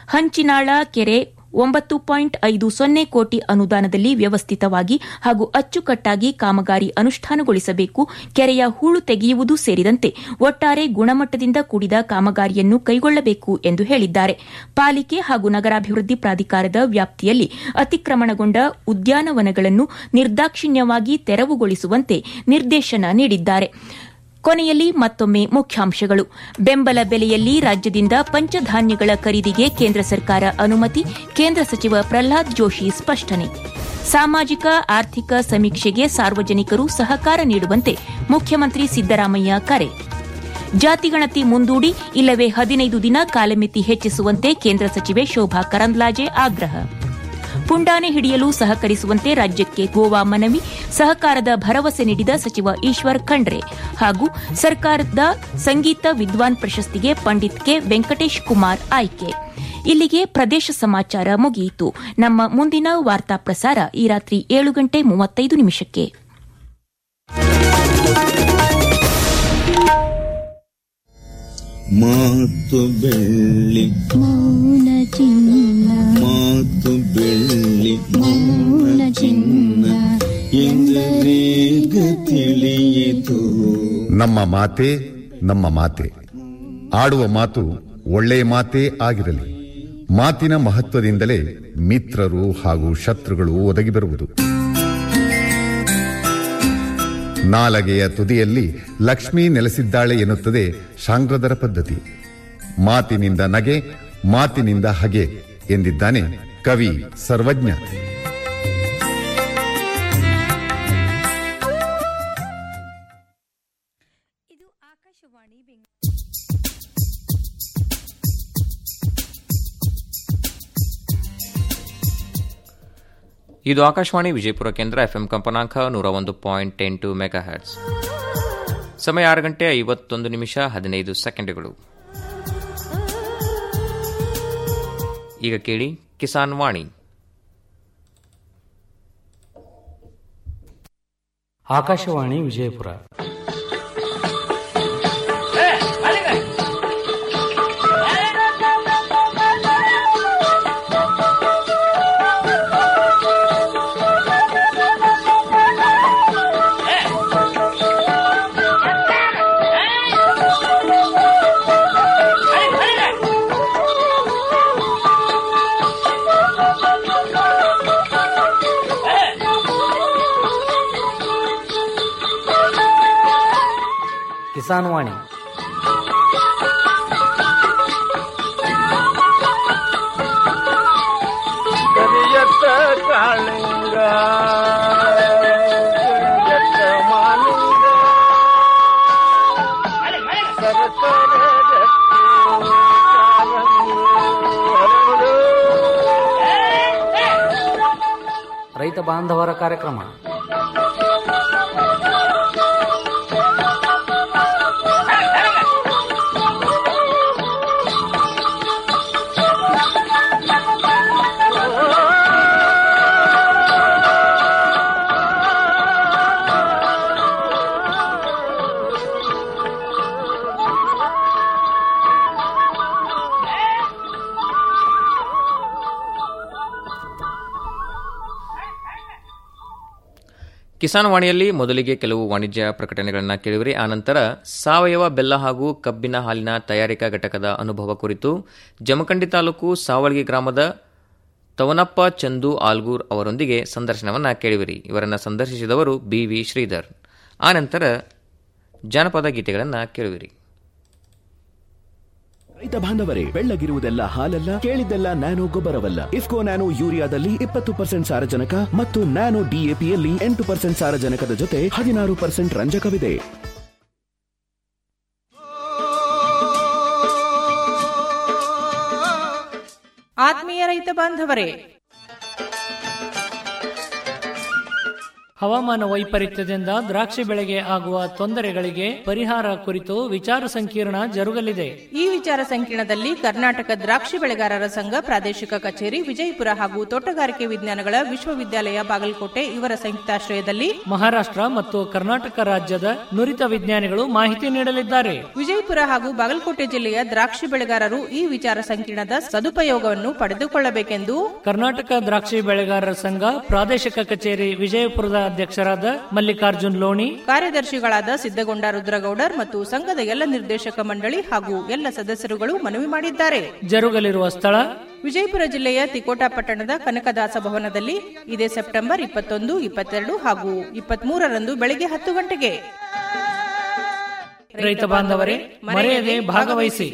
ಹಂಚಿನಾಳ ಕೆರೆ ಒಂಬತ್ತು ಪಾಯಿಂಟ್ ಐದು ಸೊನ್ನೆ ಕೋಟಿ ಅನುದಾನದಲ್ಲಿ ವ್ಯವಸ್ಥಿತವಾಗಿ ಹಾಗೂ ಅಚ್ಚುಕಟ್ಟಾಗಿ ಕಾಮಗಾರಿ ಅನುಷ್ಠಾನಗೊಳಿಸಬೇಕು ಕೆರೆಯ ಹೂಳು ತೆಗೆಯುವುದು ಸೇರಿದಂತೆ ಒಟ್ಟಾರೆ ಗುಣಮಟ್ಟದಿಂದ ಕೂಡಿದ ಕಾಮಗಾರಿಯನ್ನು ಕೈಗೊಳ್ಳಬೇಕು ಎಂದು ಹೇಳಿದ್ದಾರೆ ಪಾಲಿಕೆ ಹಾಗೂ ನಗರಾಭಿವೃದ್ಧಿ ಪ್ರಾಧಿಕಾರದ ವ್ಯಾಪ್ತಿಯಲ್ಲಿ ಅತಿಕ್ರಮಣಗೊಂಡ ಉದ್ಯಾನವನಗಳನ್ನು ನಿರ್ದಾಕ್ಷಿಣ್ಯವಾಗಿ ತೆರವುಗೊಳಿಸುವಂತೆ ನಿರ್ದೇಶನ ನೀಡಿದ್ದಾರೆ ಕೊನೆಯಲ್ಲಿ ಮತ್ತೊಮ್ಮೆ ಮುಖ್ಯಾಂಶಗಳು ಬೆಂಬಲ ಬೆಲೆಯಲ್ಲಿ ರಾಜ್ಯದಿಂದ ಪಂಚಧಾನ್ಯಗಳ ಖರೀದಿಗೆ ಕೇಂದ್ರ ಸರ್ಕಾರ ಅನುಮತಿ ಕೇಂದ್ರ ಸಚಿವ ಪ್ರಹ್ಲಾದ್ ಜೋಶಿ ಸ್ಪಷ್ಟನೆ ಸಾಮಾಜಿಕ ಆರ್ಥಿಕ ಸಮೀಕ್ಷೆಗೆ ಸಾರ್ವಜನಿಕರು ಸಹಕಾರ ನೀಡುವಂತೆ ಮುಖ್ಯಮಂತ್ರಿ ಸಿದ್ದರಾಮಯ್ಯ ಕರೆ ಜಾತಿಗಣತಿ ಮುಂದೂಡಿ ಇಲ್ಲವೇ ಹದಿನೈದು ದಿನ ಕಾಲಮಿತಿ ಹೆಚ್ಚಿಸುವಂತೆ ಕೇಂದ್ರ ಸಚಿವೆ ಶೋಭಾ ಕರಂದ್ಲಾಜೆ ಆಗ್ರಹ ಪುಂಡಾನೆ ಹಿಡಿಯಲು ಸಹಕರಿಸುವಂತೆ ರಾಜ್ಯಕ್ಕೆ ಗೋವಾ ಮನವಿ ಸಹಕಾರದ ಭರವಸೆ ನೀಡಿದ ಸಚಿವ ಈಶ್ವರ್ ಖಂಡ್ರೆ ಹಾಗೂ ಸರ್ಕಾರದ ಸಂಗೀತ ವಿದ್ವಾನ್ ಪ್ರಶಸ್ತಿಗೆ ಪಂಡಿತ್ ಕೆ ವೆಂಕಟೇಶ್ ಕುಮಾರ್ ಆಯ್ಕೆ ಇಲ್ಲಿಗೆ ಪ್ರದೇಶ ಸಮಾಚಾರ ಮುಗಿಯಿತು ನಮ್ಮ ಮುಂದಿನ ವಾರ್ತಾ ಪ್ರಸಾರ ಈ ರಾತ್ರಿ ಏಳು ಗಂಟೆ ಮೂವತ್ತೈದು ನಿಮಿಷಕ್ಕೆ ಮಾತು ಬೆಳ್ಳಿ ಮೌನ ಚಿನ್ನ ಮಾತು ಬೆಳ್ಳಿ ಮೌನ ಚಿನ್ನ ಎಂದರೇಗ ತಿಳಿಯಿತು ನಮ್ಮ ಮಾತೆ ನಮ್ಮ ಮಾತೆ ಆಡುವ ಮಾತು ಒಳ್ಳೆಯ ಮಾತೇ ಆಗಿರಲಿ ಮಾತಿನ ಮಹತ್ವದಿಂದಲೇ ಮಿತ್ರರು ಹಾಗೂ ಶತ್ರುಗಳು ಒದಗಿ ಬರುವುದು ನಾಲಗೆಯ ತುದಿಯಲ್ಲಿ ಲಕ್ಷ್ಮಿ ನೆಲೆಸಿದ್ದಾಳೆ ಎನ್ನುತ್ತದೆ ಶಾಂಗ್ರದರ ಪದ್ಧತಿ ಮಾತಿನಿಂದ ನಗೆ ಮಾತಿನಿಂದ ಹಗೆ ಎಂದಿದ್ದಾನೆ ಕವಿ ಸರ್ವಜ್ಞ ಇದು ಆಕಾಶವಾಣಿ ಬೆಂಗಳೂರು ಇದು ಆಕಾಶವಾಣಿ ವಿಜಯಪುರ ಕೇಂದ್ರ ಎಫ್ಎಂ ಕಂಪನಾಂಕ ನೂರ ಒಂದು ಪಾಯಿಂಟ್ ಎಂಟು ಮೆಗಾ ಹರ್ಟ್ಸ್ ಸಮಯ ಆರು ಗಂಟೆ ಐವತ್ತೊಂದು ನಿಮಿಷ ಹದಿನೈದು ಸೆಕೆಂಡುಗಳು ಈಗ ಕೇಳಿ ಕಿಸಾನ್ ವಾಣಿ ಆಕಾಶವಾಣಿ ವಿಜಯಪುರ ಕಿಸಾನ್ ವಾಣಿ ಕರಿಯತ್ತ ಕಾಳಿಂಗ ಕರಿಯತ್ತ ಮಾಲಿಂಗ ಸರಸರ ಗಟ್ಟಿ ಕಾಲಂಗಿ ಹರಡು. ರೈತ ಬಾಂಧವರ ಕಾರ್ಯಕ್ರಮ ಕಿಸಾನ್ ವಾಣಿಯಲ್ಲಿ ಮೊದಲಿಗೆ ಕೆಲವು ವಾಣಿಜ್ಯ ಪ್ರಕಟಣೆಗಳನ್ನು ಕೇಳಿದರೆ ಆನಂತರ ಸಾವಯವ ಬೆಲ್ಲ ಹಾಗೂ ಕಬ್ಬಿನ ಹಾಲಿನ ತಯಾರಿಕಾ ಘಟಕದ ಅನುಭವ ಕುರಿತು ಜಮಖಂಡಿ ತಾಲೂಕು ಸಾವಳಗಿ ಗ್ರಾಮದ ತವನಪ್ಪ ಚಂದು ಆಲ್ಗೂರ್ ಅವರೊಂದಿಗೆ ಸಂದರ್ಶನವನ್ನು ಕೇಳಿವಿರಿ ಇವರನ್ನು ಸಂದರ್ಶಿಸಿದವರು ಬಿ ವಿ ಶ್ರೀಧರ್ ಆನಂತರ ಜಾನಪದ ಗೀತೆಗಳನ್ನು ಕೇಳುವಿರಿ ರೈತ ಬಾಂಧವರೇ ಬೆಳ್ಳಗಿರುವುದೆಲ್ಲ ಹಾಲಲ್ಲ ಕೇಳಿದ್ದೆಲ್ಲ ನ್ಯಾನೋ ಗೊಬ್ಬರವಲ್ಲ ಇಫ್ಕೋ ನ್ಯಾನೋ ಯೂರಿಯಾದಲ್ಲಿ ಇಪ್ಪತ್ತು ಪರ್ಸೆಂಟ್ ಸಾರಜನಕ ಮತ್ತು ನ್ಯಾನೋ ಡಿಎಪಿಯಲ್ಲಿ ಎಂಟು ಪರ್ಸೆಂಟ್ ಸಾರಜನಕದ ಜೊತೆ ಹದಿನಾರು ಪರ್ಸೆಂಟ್ ರಂಜಕವಿದೆ ಆತ್ಮೀಯ ರೈತ ಬಾಂಧವರೇ ಹವಾಮಾನ ವೈಪರೀತ್ಯದಿಂದ ದ್ರಾಕ್ಷಿ ಬೆಳೆಗೆ ಆಗುವ ತೊಂದರೆಗಳಿಗೆ ಪರಿಹಾರ ಕುರಿತು ವಿಚಾರ ಸಂಕಿರಣ ಜರುಗಲಿದೆ ಈ ವಿಚಾರ ಸಂಕಿರಣದಲ್ಲಿ ಕರ್ನಾಟಕ ದ್ರಾಕ್ಷಿ ಬೆಳೆಗಾರರ ಸಂಘ ಪ್ರಾದೇಶಿಕ ಕಚೇರಿ ವಿಜಯಪುರ ಹಾಗೂ ತೋಟಗಾರಿಕೆ ವಿಜ್ಞಾನಗಳ ವಿಶ್ವವಿದ್ಯಾಲಯ ಬಾಗಲಕೋಟೆ ಇವರ ಸಂಯುಕ್ತಾಶ್ರಯದಲ್ಲಿ ಮಹಾರಾಷ್ಟ್ರ ಮತ್ತು ಕರ್ನಾಟಕ ರಾಜ್ಯದ ನುರಿತ ವಿಜ್ಞಾನಿಗಳು ಮಾಹಿತಿ ನೀಡಲಿದ್ದಾರೆ ವಿಜಯಪುರ ಹಾಗೂ ಬಾಗಲಕೋಟೆ ಜಿಲ್ಲೆಯ ದ್ರಾಕ್ಷಿ ಬೆಳೆಗಾರರು ಈ ವಿಚಾರ ಸಂಕಿರಣದ ಸದುಪಯೋಗವನ್ನು ಪಡೆದುಕೊಳ್ಳಬೇಕೆಂದು ಕರ್ನಾಟಕ ದ್ರಾಕ್ಷಿ ಬೆಳೆಗಾರರ ಸಂಘ ಪ್ರಾದೇಶಿಕ ಕಚೇರಿ ವಿಜಯಪುರದ ಅಧ್ಯಕ್ಷರಾದ ಮಲ್ಲಿಕಾರ್ಜುನ್ ಲೋಣಿ ಕಾರ್ಯದರ್ಶಿಗಳಾದ ಸಿದ್ದಗೊಂಡ ರುದ್ರಗೌಡರ್ ಮತ್ತು ಸಂಘದ ಎಲ್ಲ ನಿರ್ದೇಶಕ ಮಂಡಳಿ ಹಾಗೂ ಎಲ್ಲ ಸದಸ್ಯರುಗಳು ಮನವಿ ಮಾಡಿದ್ದಾರೆ ಜರುಗಲಿರುವ ಸ್ಥಳ ವಿಜಯಪುರ ಜಿಲ್ಲೆಯ ತಿಕೋಟಾ ಪಟ್ಟಣದ ಕನಕದಾಸ ಭವನದಲ್ಲಿ ಇದೇ ಸೆಪ್ಟೆಂಬರ್ ಇಪ್ಪತ್ತೊಂದು ಇಪ್ಪತ್ತೆರಡು ಹಾಗೂ ಇಪ್ಪತ್ಮೂರರಂದು ಬೆಳಗ್ಗೆ ಹತ್ತು ಗಂಟೆಗೆ ರೈತ ಬಾಂಧವರೇ ಮರೆಯದೆ ಭಾಗವಹಿಸಿ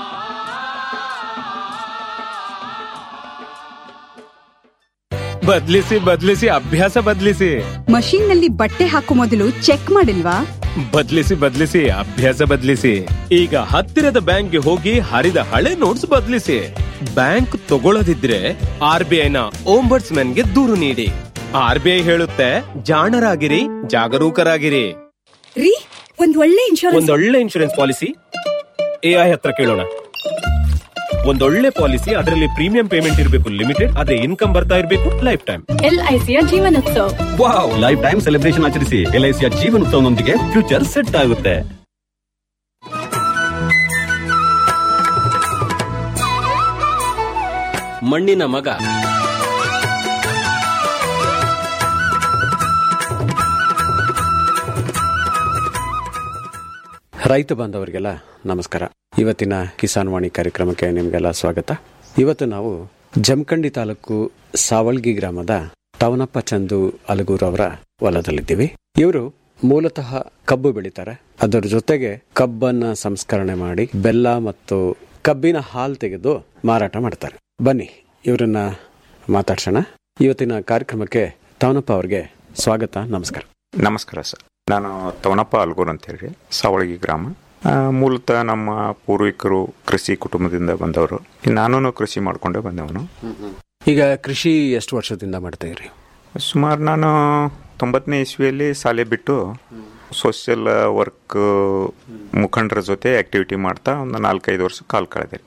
ಬದ್ಲಿಸಿ ಬದ್ಲಿಸಿ ಅಭ್ಯಾಸ ಬದ್ಲಿಸಿ ಮಷೀನ್ ನಲ್ಲಿ ಬಟ್ಟೆ ಹಾಕೋ ಮೊದಲು ಚೆಕ್ ಮಾಡಿಲ್ವಾ ಬದ್ಲಿಸಿ ಬದ್ಲಿಸಿ ಅಭ್ಯಾಸ ಬದ್ಲಿಸಿ ಈಗ ಹತ್ತಿರದ ಬ್ಯಾಂಕ್ಗೆ ಹೋಗಿ ಹರಿದ ಹಳೆ ನೋಟ್ಸ್ ಬದ್ಲಿಸಿ ಬ್ಯಾಂಕ್ ತಗೊಳ್ಳದಿದ್ರೆ ಆರ್ ಬಿ ಐನ ಓಂಬರ್ಸ್ ಗೆ ದೂರು ನೀಡಿ ಆರ್ ಬಿ ಐ ಹೇಳುತ್ತೆ ಜಾಣರಾಗಿರಿ ಜಾಗರೂಕರಾಗಿರಿ ರೀ ಒಂದ್ ಒಳ್ಳೆ ಇನ್ಶೂರೆನ್ಸ್ ಒಂದೊಳ್ಳೆ ಇನ್ಶೂರೆನ್ಸ್ ಪಾಲಿಸಿ ಎಐ ಹತ್ರ ಕೇಳೋಣ ಒಂದೊಳ್ಳೆ ಪಾಲಿಸಿ ಅದರಲ್ಲಿ ಪ್ರೀಮಿಯಂ ಪೇಮೆಂಟ್ ಇರಬೇಕು ಲಿಮಿಟೆಡ್ ಅದೇ ಇನ್ಕಮ್ ಬರ್ತಾ ಇರಬೇಕು ಲೈಫ್ ಟೈಮ್ ಎಲ್ಐಸಿಯ ಜೀವನೋತ್ಸವ ವಾವ್ ಲೈಫ್ ಟೈಮ್ ಸೆಲೆಬ್ರೇಷನ್ ಆಚರಿಸಿ ಎಲ್ಐಸಿಯ ಜೀವನೋತ್ಸವನೊಂದಿಗೆ ಫ್ಯೂಚರ್ ಸೆಟ್ ಆಗುತ್ತೆ ಮಣ್ಣಿನ ಮಗ ರೈತ ಬಾಂಧವರಿಗೆಲ್ಲ ನಮಸ್ಕಾರ ಇವತ್ತಿನ ಕಿಸಾನ್ ವಾಣಿ ಕಾರ್ಯಕ್ರಮಕ್ಕೆ ನಿಮಗೆಲ್ಲ ಸ್ವಾಗತ ಇವತ್ತು ನಾವು ಜಮಖಂಡಿ ತಾಲೂಕು ಸಾವಳ್ಗಿ ಗ್ರಾಮದ ಟವನಪ್ಪ ಚಂದು ಅಲಗೂರ್ ಅವರ ಹೊಲದಲ್ಲಿದ್ದೀವಿ ಇವರು ಮೂಲತಃ ಕಬ್ಬು ಬೆಳಿತಾರೆ ಅದರ ಜೊತೆಗೆ ಕಬ್ಬನ್ನ ಸಂಸ್ಕರಣೆ ಮಾಡಿ ಬೆಲ್ಲ ಮತ್ತು ಕಬ್ಬಿನ ಹಾಲು ತೆಗೆದು ಮಾರಾಟ ಮಾಡ್ತಾರೆ ಬನ್ನಿ ಇವರನ್ನ ಮಾತಾಡ್ಸೋಣ ಇವತ್ತಿನ ಕಾರ್ಯಕ್ರಮಕ್ಕೆ ಟವನಪ್ಪ ಅವರಿಗೆ ಸ್ವಾಗತ ನಮಸ್ಕಾರ ನಮಸ್ಕಾರ ಸರ್ ನಾನು ತವನಪ್ಪ ಅಲ್ಗೂರ್ ಅಂತ ಹೇಳಿ ಸಾವಳಗಿ ಗ್ರಾಮ ಆ, ಮೂಲತಃ ನಮ್ಮ ಪೂರ್ವಿಕರು ಕೃಷಿ ಕುಟುಂಬದಿಂದ ಬಂದವರು ನಾನು ಕೃಷಿ ಮಾಡ್ಕೊಂಡೇ ಬಂದವನು ಈಗ ಕೃಷಿ ಎಷ್ಟು ವರ್ಷದಿಂದ ಮಾಡ್ತಾ ಇರಿ ಸುಮಾರು ನಾನು ತೊಂಬತ್ತನೇ ಇಸ್ವಿಯಲ್ಲಿ ಶಾಲೆ ಬಿಟ್ಟು ಸೋಷಿಯಲ್ ವರ್ಕ್ ಮುಖಂಡರ ಜೊತೆ ಆಕ್ಟಿವಿಟಿ ಮಾಡ್ತಾ ಒಂದು ನಾಲ್ಕೈದು ವರ್ಷ ಕಾಲ ಕಳೆದೆ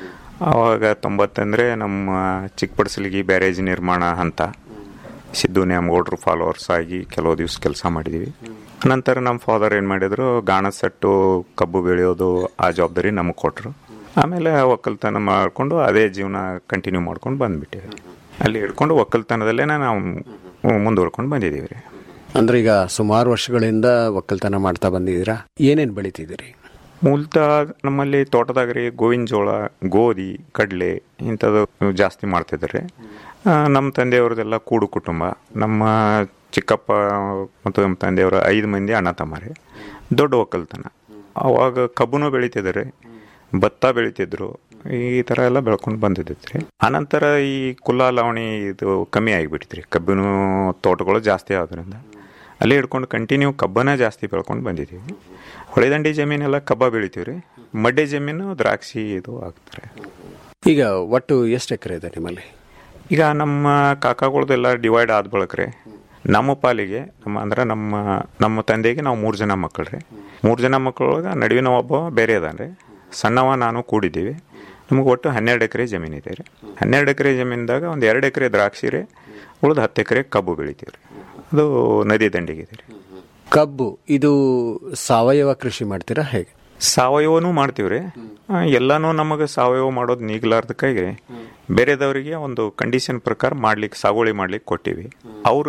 ಆವಾಗ ತೊಂಬತ್ತಂದರೆ ನಮ್ಮ ಚಿಕ್ಕಪಡಿಸಲಿಗೆ ಬ್ಯಾರೇಜ್ ನಿರ್ಮಾಣ ಹಂತ ಸಿದ್ದು ನ್ಯಾಮಗೌಡ್ರು ಫಾಲೋವರ್ಸ್ ಆಗಿ ಕೆಲವು ದಿವಸ ಕೆಲಸ ಮಾಡಿದ್ದೀವಿ ನಂತರ ನಮ್ಮ ಫಾದರ್ ಏನು ಮಾಡಿದ್ರು ಗಾಣ ಸೆಟ್ಟು ಕಬ್ಬು ಬೆಳೆಯೋದು ಆ ಜವಾಬ್ದಾರಿ ನಮಗೆ ಕೊಟ್ಟರು ಆಮೇಲೆ ಒಕ್ಕಲ್ತನ ಮಾಡಿಕೊಂಡು ಅದೇ ಜೀವನ ಕಂಟಿನ್ಯೂ ಮಾಡ್ಕೊಂಡು ಬಂದ್ಬಿಟ್ಟಿವಿ ಅಲ್ಲಿ ಹಿಡ್ಕೊಂಡು ಒಕ್ಕಲ್ತನದಲ್ಲೇ ನಾವು ಮುಂದುವರ್ಕೊಂಡು ಬಂದಿದ್ದೀವಿ ರೀ ಅಂದ್ರೆ ಈಗ ಸುಮಾರು ವರ್ಷಗಳಿಂದ ಒಕ್ಕಲ್ತನ ಮಾಡ್ತಾ ಬಂದಿದ್ದೀರಾ ಏನೇನ್ ಬೆಳಿತಿದ್ದೀರಿ ಮೂಲತಃ ನಮ್ಮಲ್ಲಿ ತೋಟದಾಗ ರೀ ಗೋವಿನ ಜೋಳ ಗೋಧಿ ಕಡಲೆ ಇಂಥದ್ದು ಜಾಸ್ತಿ ಮಾಡ್ತಿದ್ದಾರೆ ನಮ್ಮ ತಂದೆಯವ್ರದ್ದೆಲ್ಲ ಕೂಡು ಕುಟುಂಬ ನಮ್ಮ ಚಿಕ್ಕಪ್ಪ ಮತ್ತು ನಮ್ಮ ತಂದೆಯವರ ಐದು ಮಂದಿ ಅಣ್ಣ ತಮ್ಮರಿ ದೊಡ್ಡ ಒಕ್ಕಲ್ತನ ಅವಾಗ ಕಬ್ಬುನೂ ಬೆಳಿತಿದ್ದಾರೆ ಭತ್ತ ಬೆಳಿತಿದ್ರು ಈ ಥರ ಎಲ್ಲ ಬೆಳ್ಕೊಂಡು ಬಂದಿದ್ದೈತ್ರಿ ಆನಂತರ ಈ ಕುಲ್ಲ ಲಾವಣಿ ಇದು ಕಮ್ಮಿ ಆಗಿಬಿಟ್ಟಿದ್ರಿ ಕಬ್ಬಿನ ತೋಟಗಳು ಜಾಸ್ತಿ ಆದ್ರಿಂದ ಅಲ್ಲೇ ಹಿಡ್ಕೊಂಡು ಕಂಟಿನ್ಯೂ ಕಬ್ಬನ ಜಾಸ್ತಿ ಬೆಳ್ಕೊಂಡು ಬಂದಿದ್ದೀವಿ ಹೊಳೆದಂಡಿ ಜಮೀನೆಲ್ಲ ಕಬ್ಬ ಬೆಳಿತೀವಿ ರೀ ಮಡ್ಡೆ ಜಮೀನು ದ್ರಾಕ್ಷಿ ಇದು ಹಾಕ್ತಾರೆ ಈಗ ಒಟ್ಟು ಎಷ್ಟು ಎಕರೆ ಇದೆ ನಿಮ್ಮಲ್ಲಿ ಈಗ ನಮ್ಮ ಕಾಕಾಗಳದೆಲ್ಲ ಡಿವೈಡ್ ಆದ ಬಳಕ್ರೆ ನಮ್ಮ ಪಾಲಿಗೆ ನಮ್ಮ ಅಂದ್ರೆ ನಮ್ಮ ನಮ್ಮ ತಂದೆಗೆ ನಾವು ಮೂರು ಜನ ಮಕ್ಕಳು ರೀ ಮೂರು ಜನ ಮಕ್ಕಳೊಳಗೆ ನಡುವಿನ ಒಬ್ಬ ಬೇರೆ ಅದಾನ ರೀ ಸಣ್ಣವ ನಾನು ಕೂಡಿದ್ದೀವಿ ನಮಗೆ ಒಟ್ಟು ಹನ್ನೆರಡು ಎಕರೆ ಜಮೀನು ಇದೆ ರೀ ಹನ್ನೆರಡು ಎಕರೆ ಜಮೀನ್ದಾಗ ಒಂದು ಎರಡು ಎಕರೆ ದ್ರಾಕ್ಷಿ ರೀ ಉಳಿದ ಹತ್ತು ಎಕರೆ ಕಬ್ಬು ಬೆಳಿತೀವಿ ರೀ ಅದು ನದಿ ದಂಡಿಗೆ ಇದೆ ರೀ ಕಬ್ಬು ಇದು ಸಾವಯವ ಕೃಷಿ ಮಾಡ್ತೀರಾ ಹೇಗೆ ಸಾವಯವನೂ ಮಾಡ್ತೀವಿ ರೀ ಎಲ್ಲನೂ ನಮಗೆ ಸಾವಯವ ಮಾಡೋದು ನೀಗ್ಲಾರ್ದಕ್ಕಾಗಿ ಬೇರೆದವರಿಗೆ ಒಂದು ಕಂಡೀಷನ್ ಪ್ರಕಾರ ಮಾಡ್ಲಿಕ್ಕೆ ಸಾಗುವಳಿ ಮಾಡ್ಲಿಕ್ಕೆ ಕೊಟ್ಟಿವಿ ಅವರು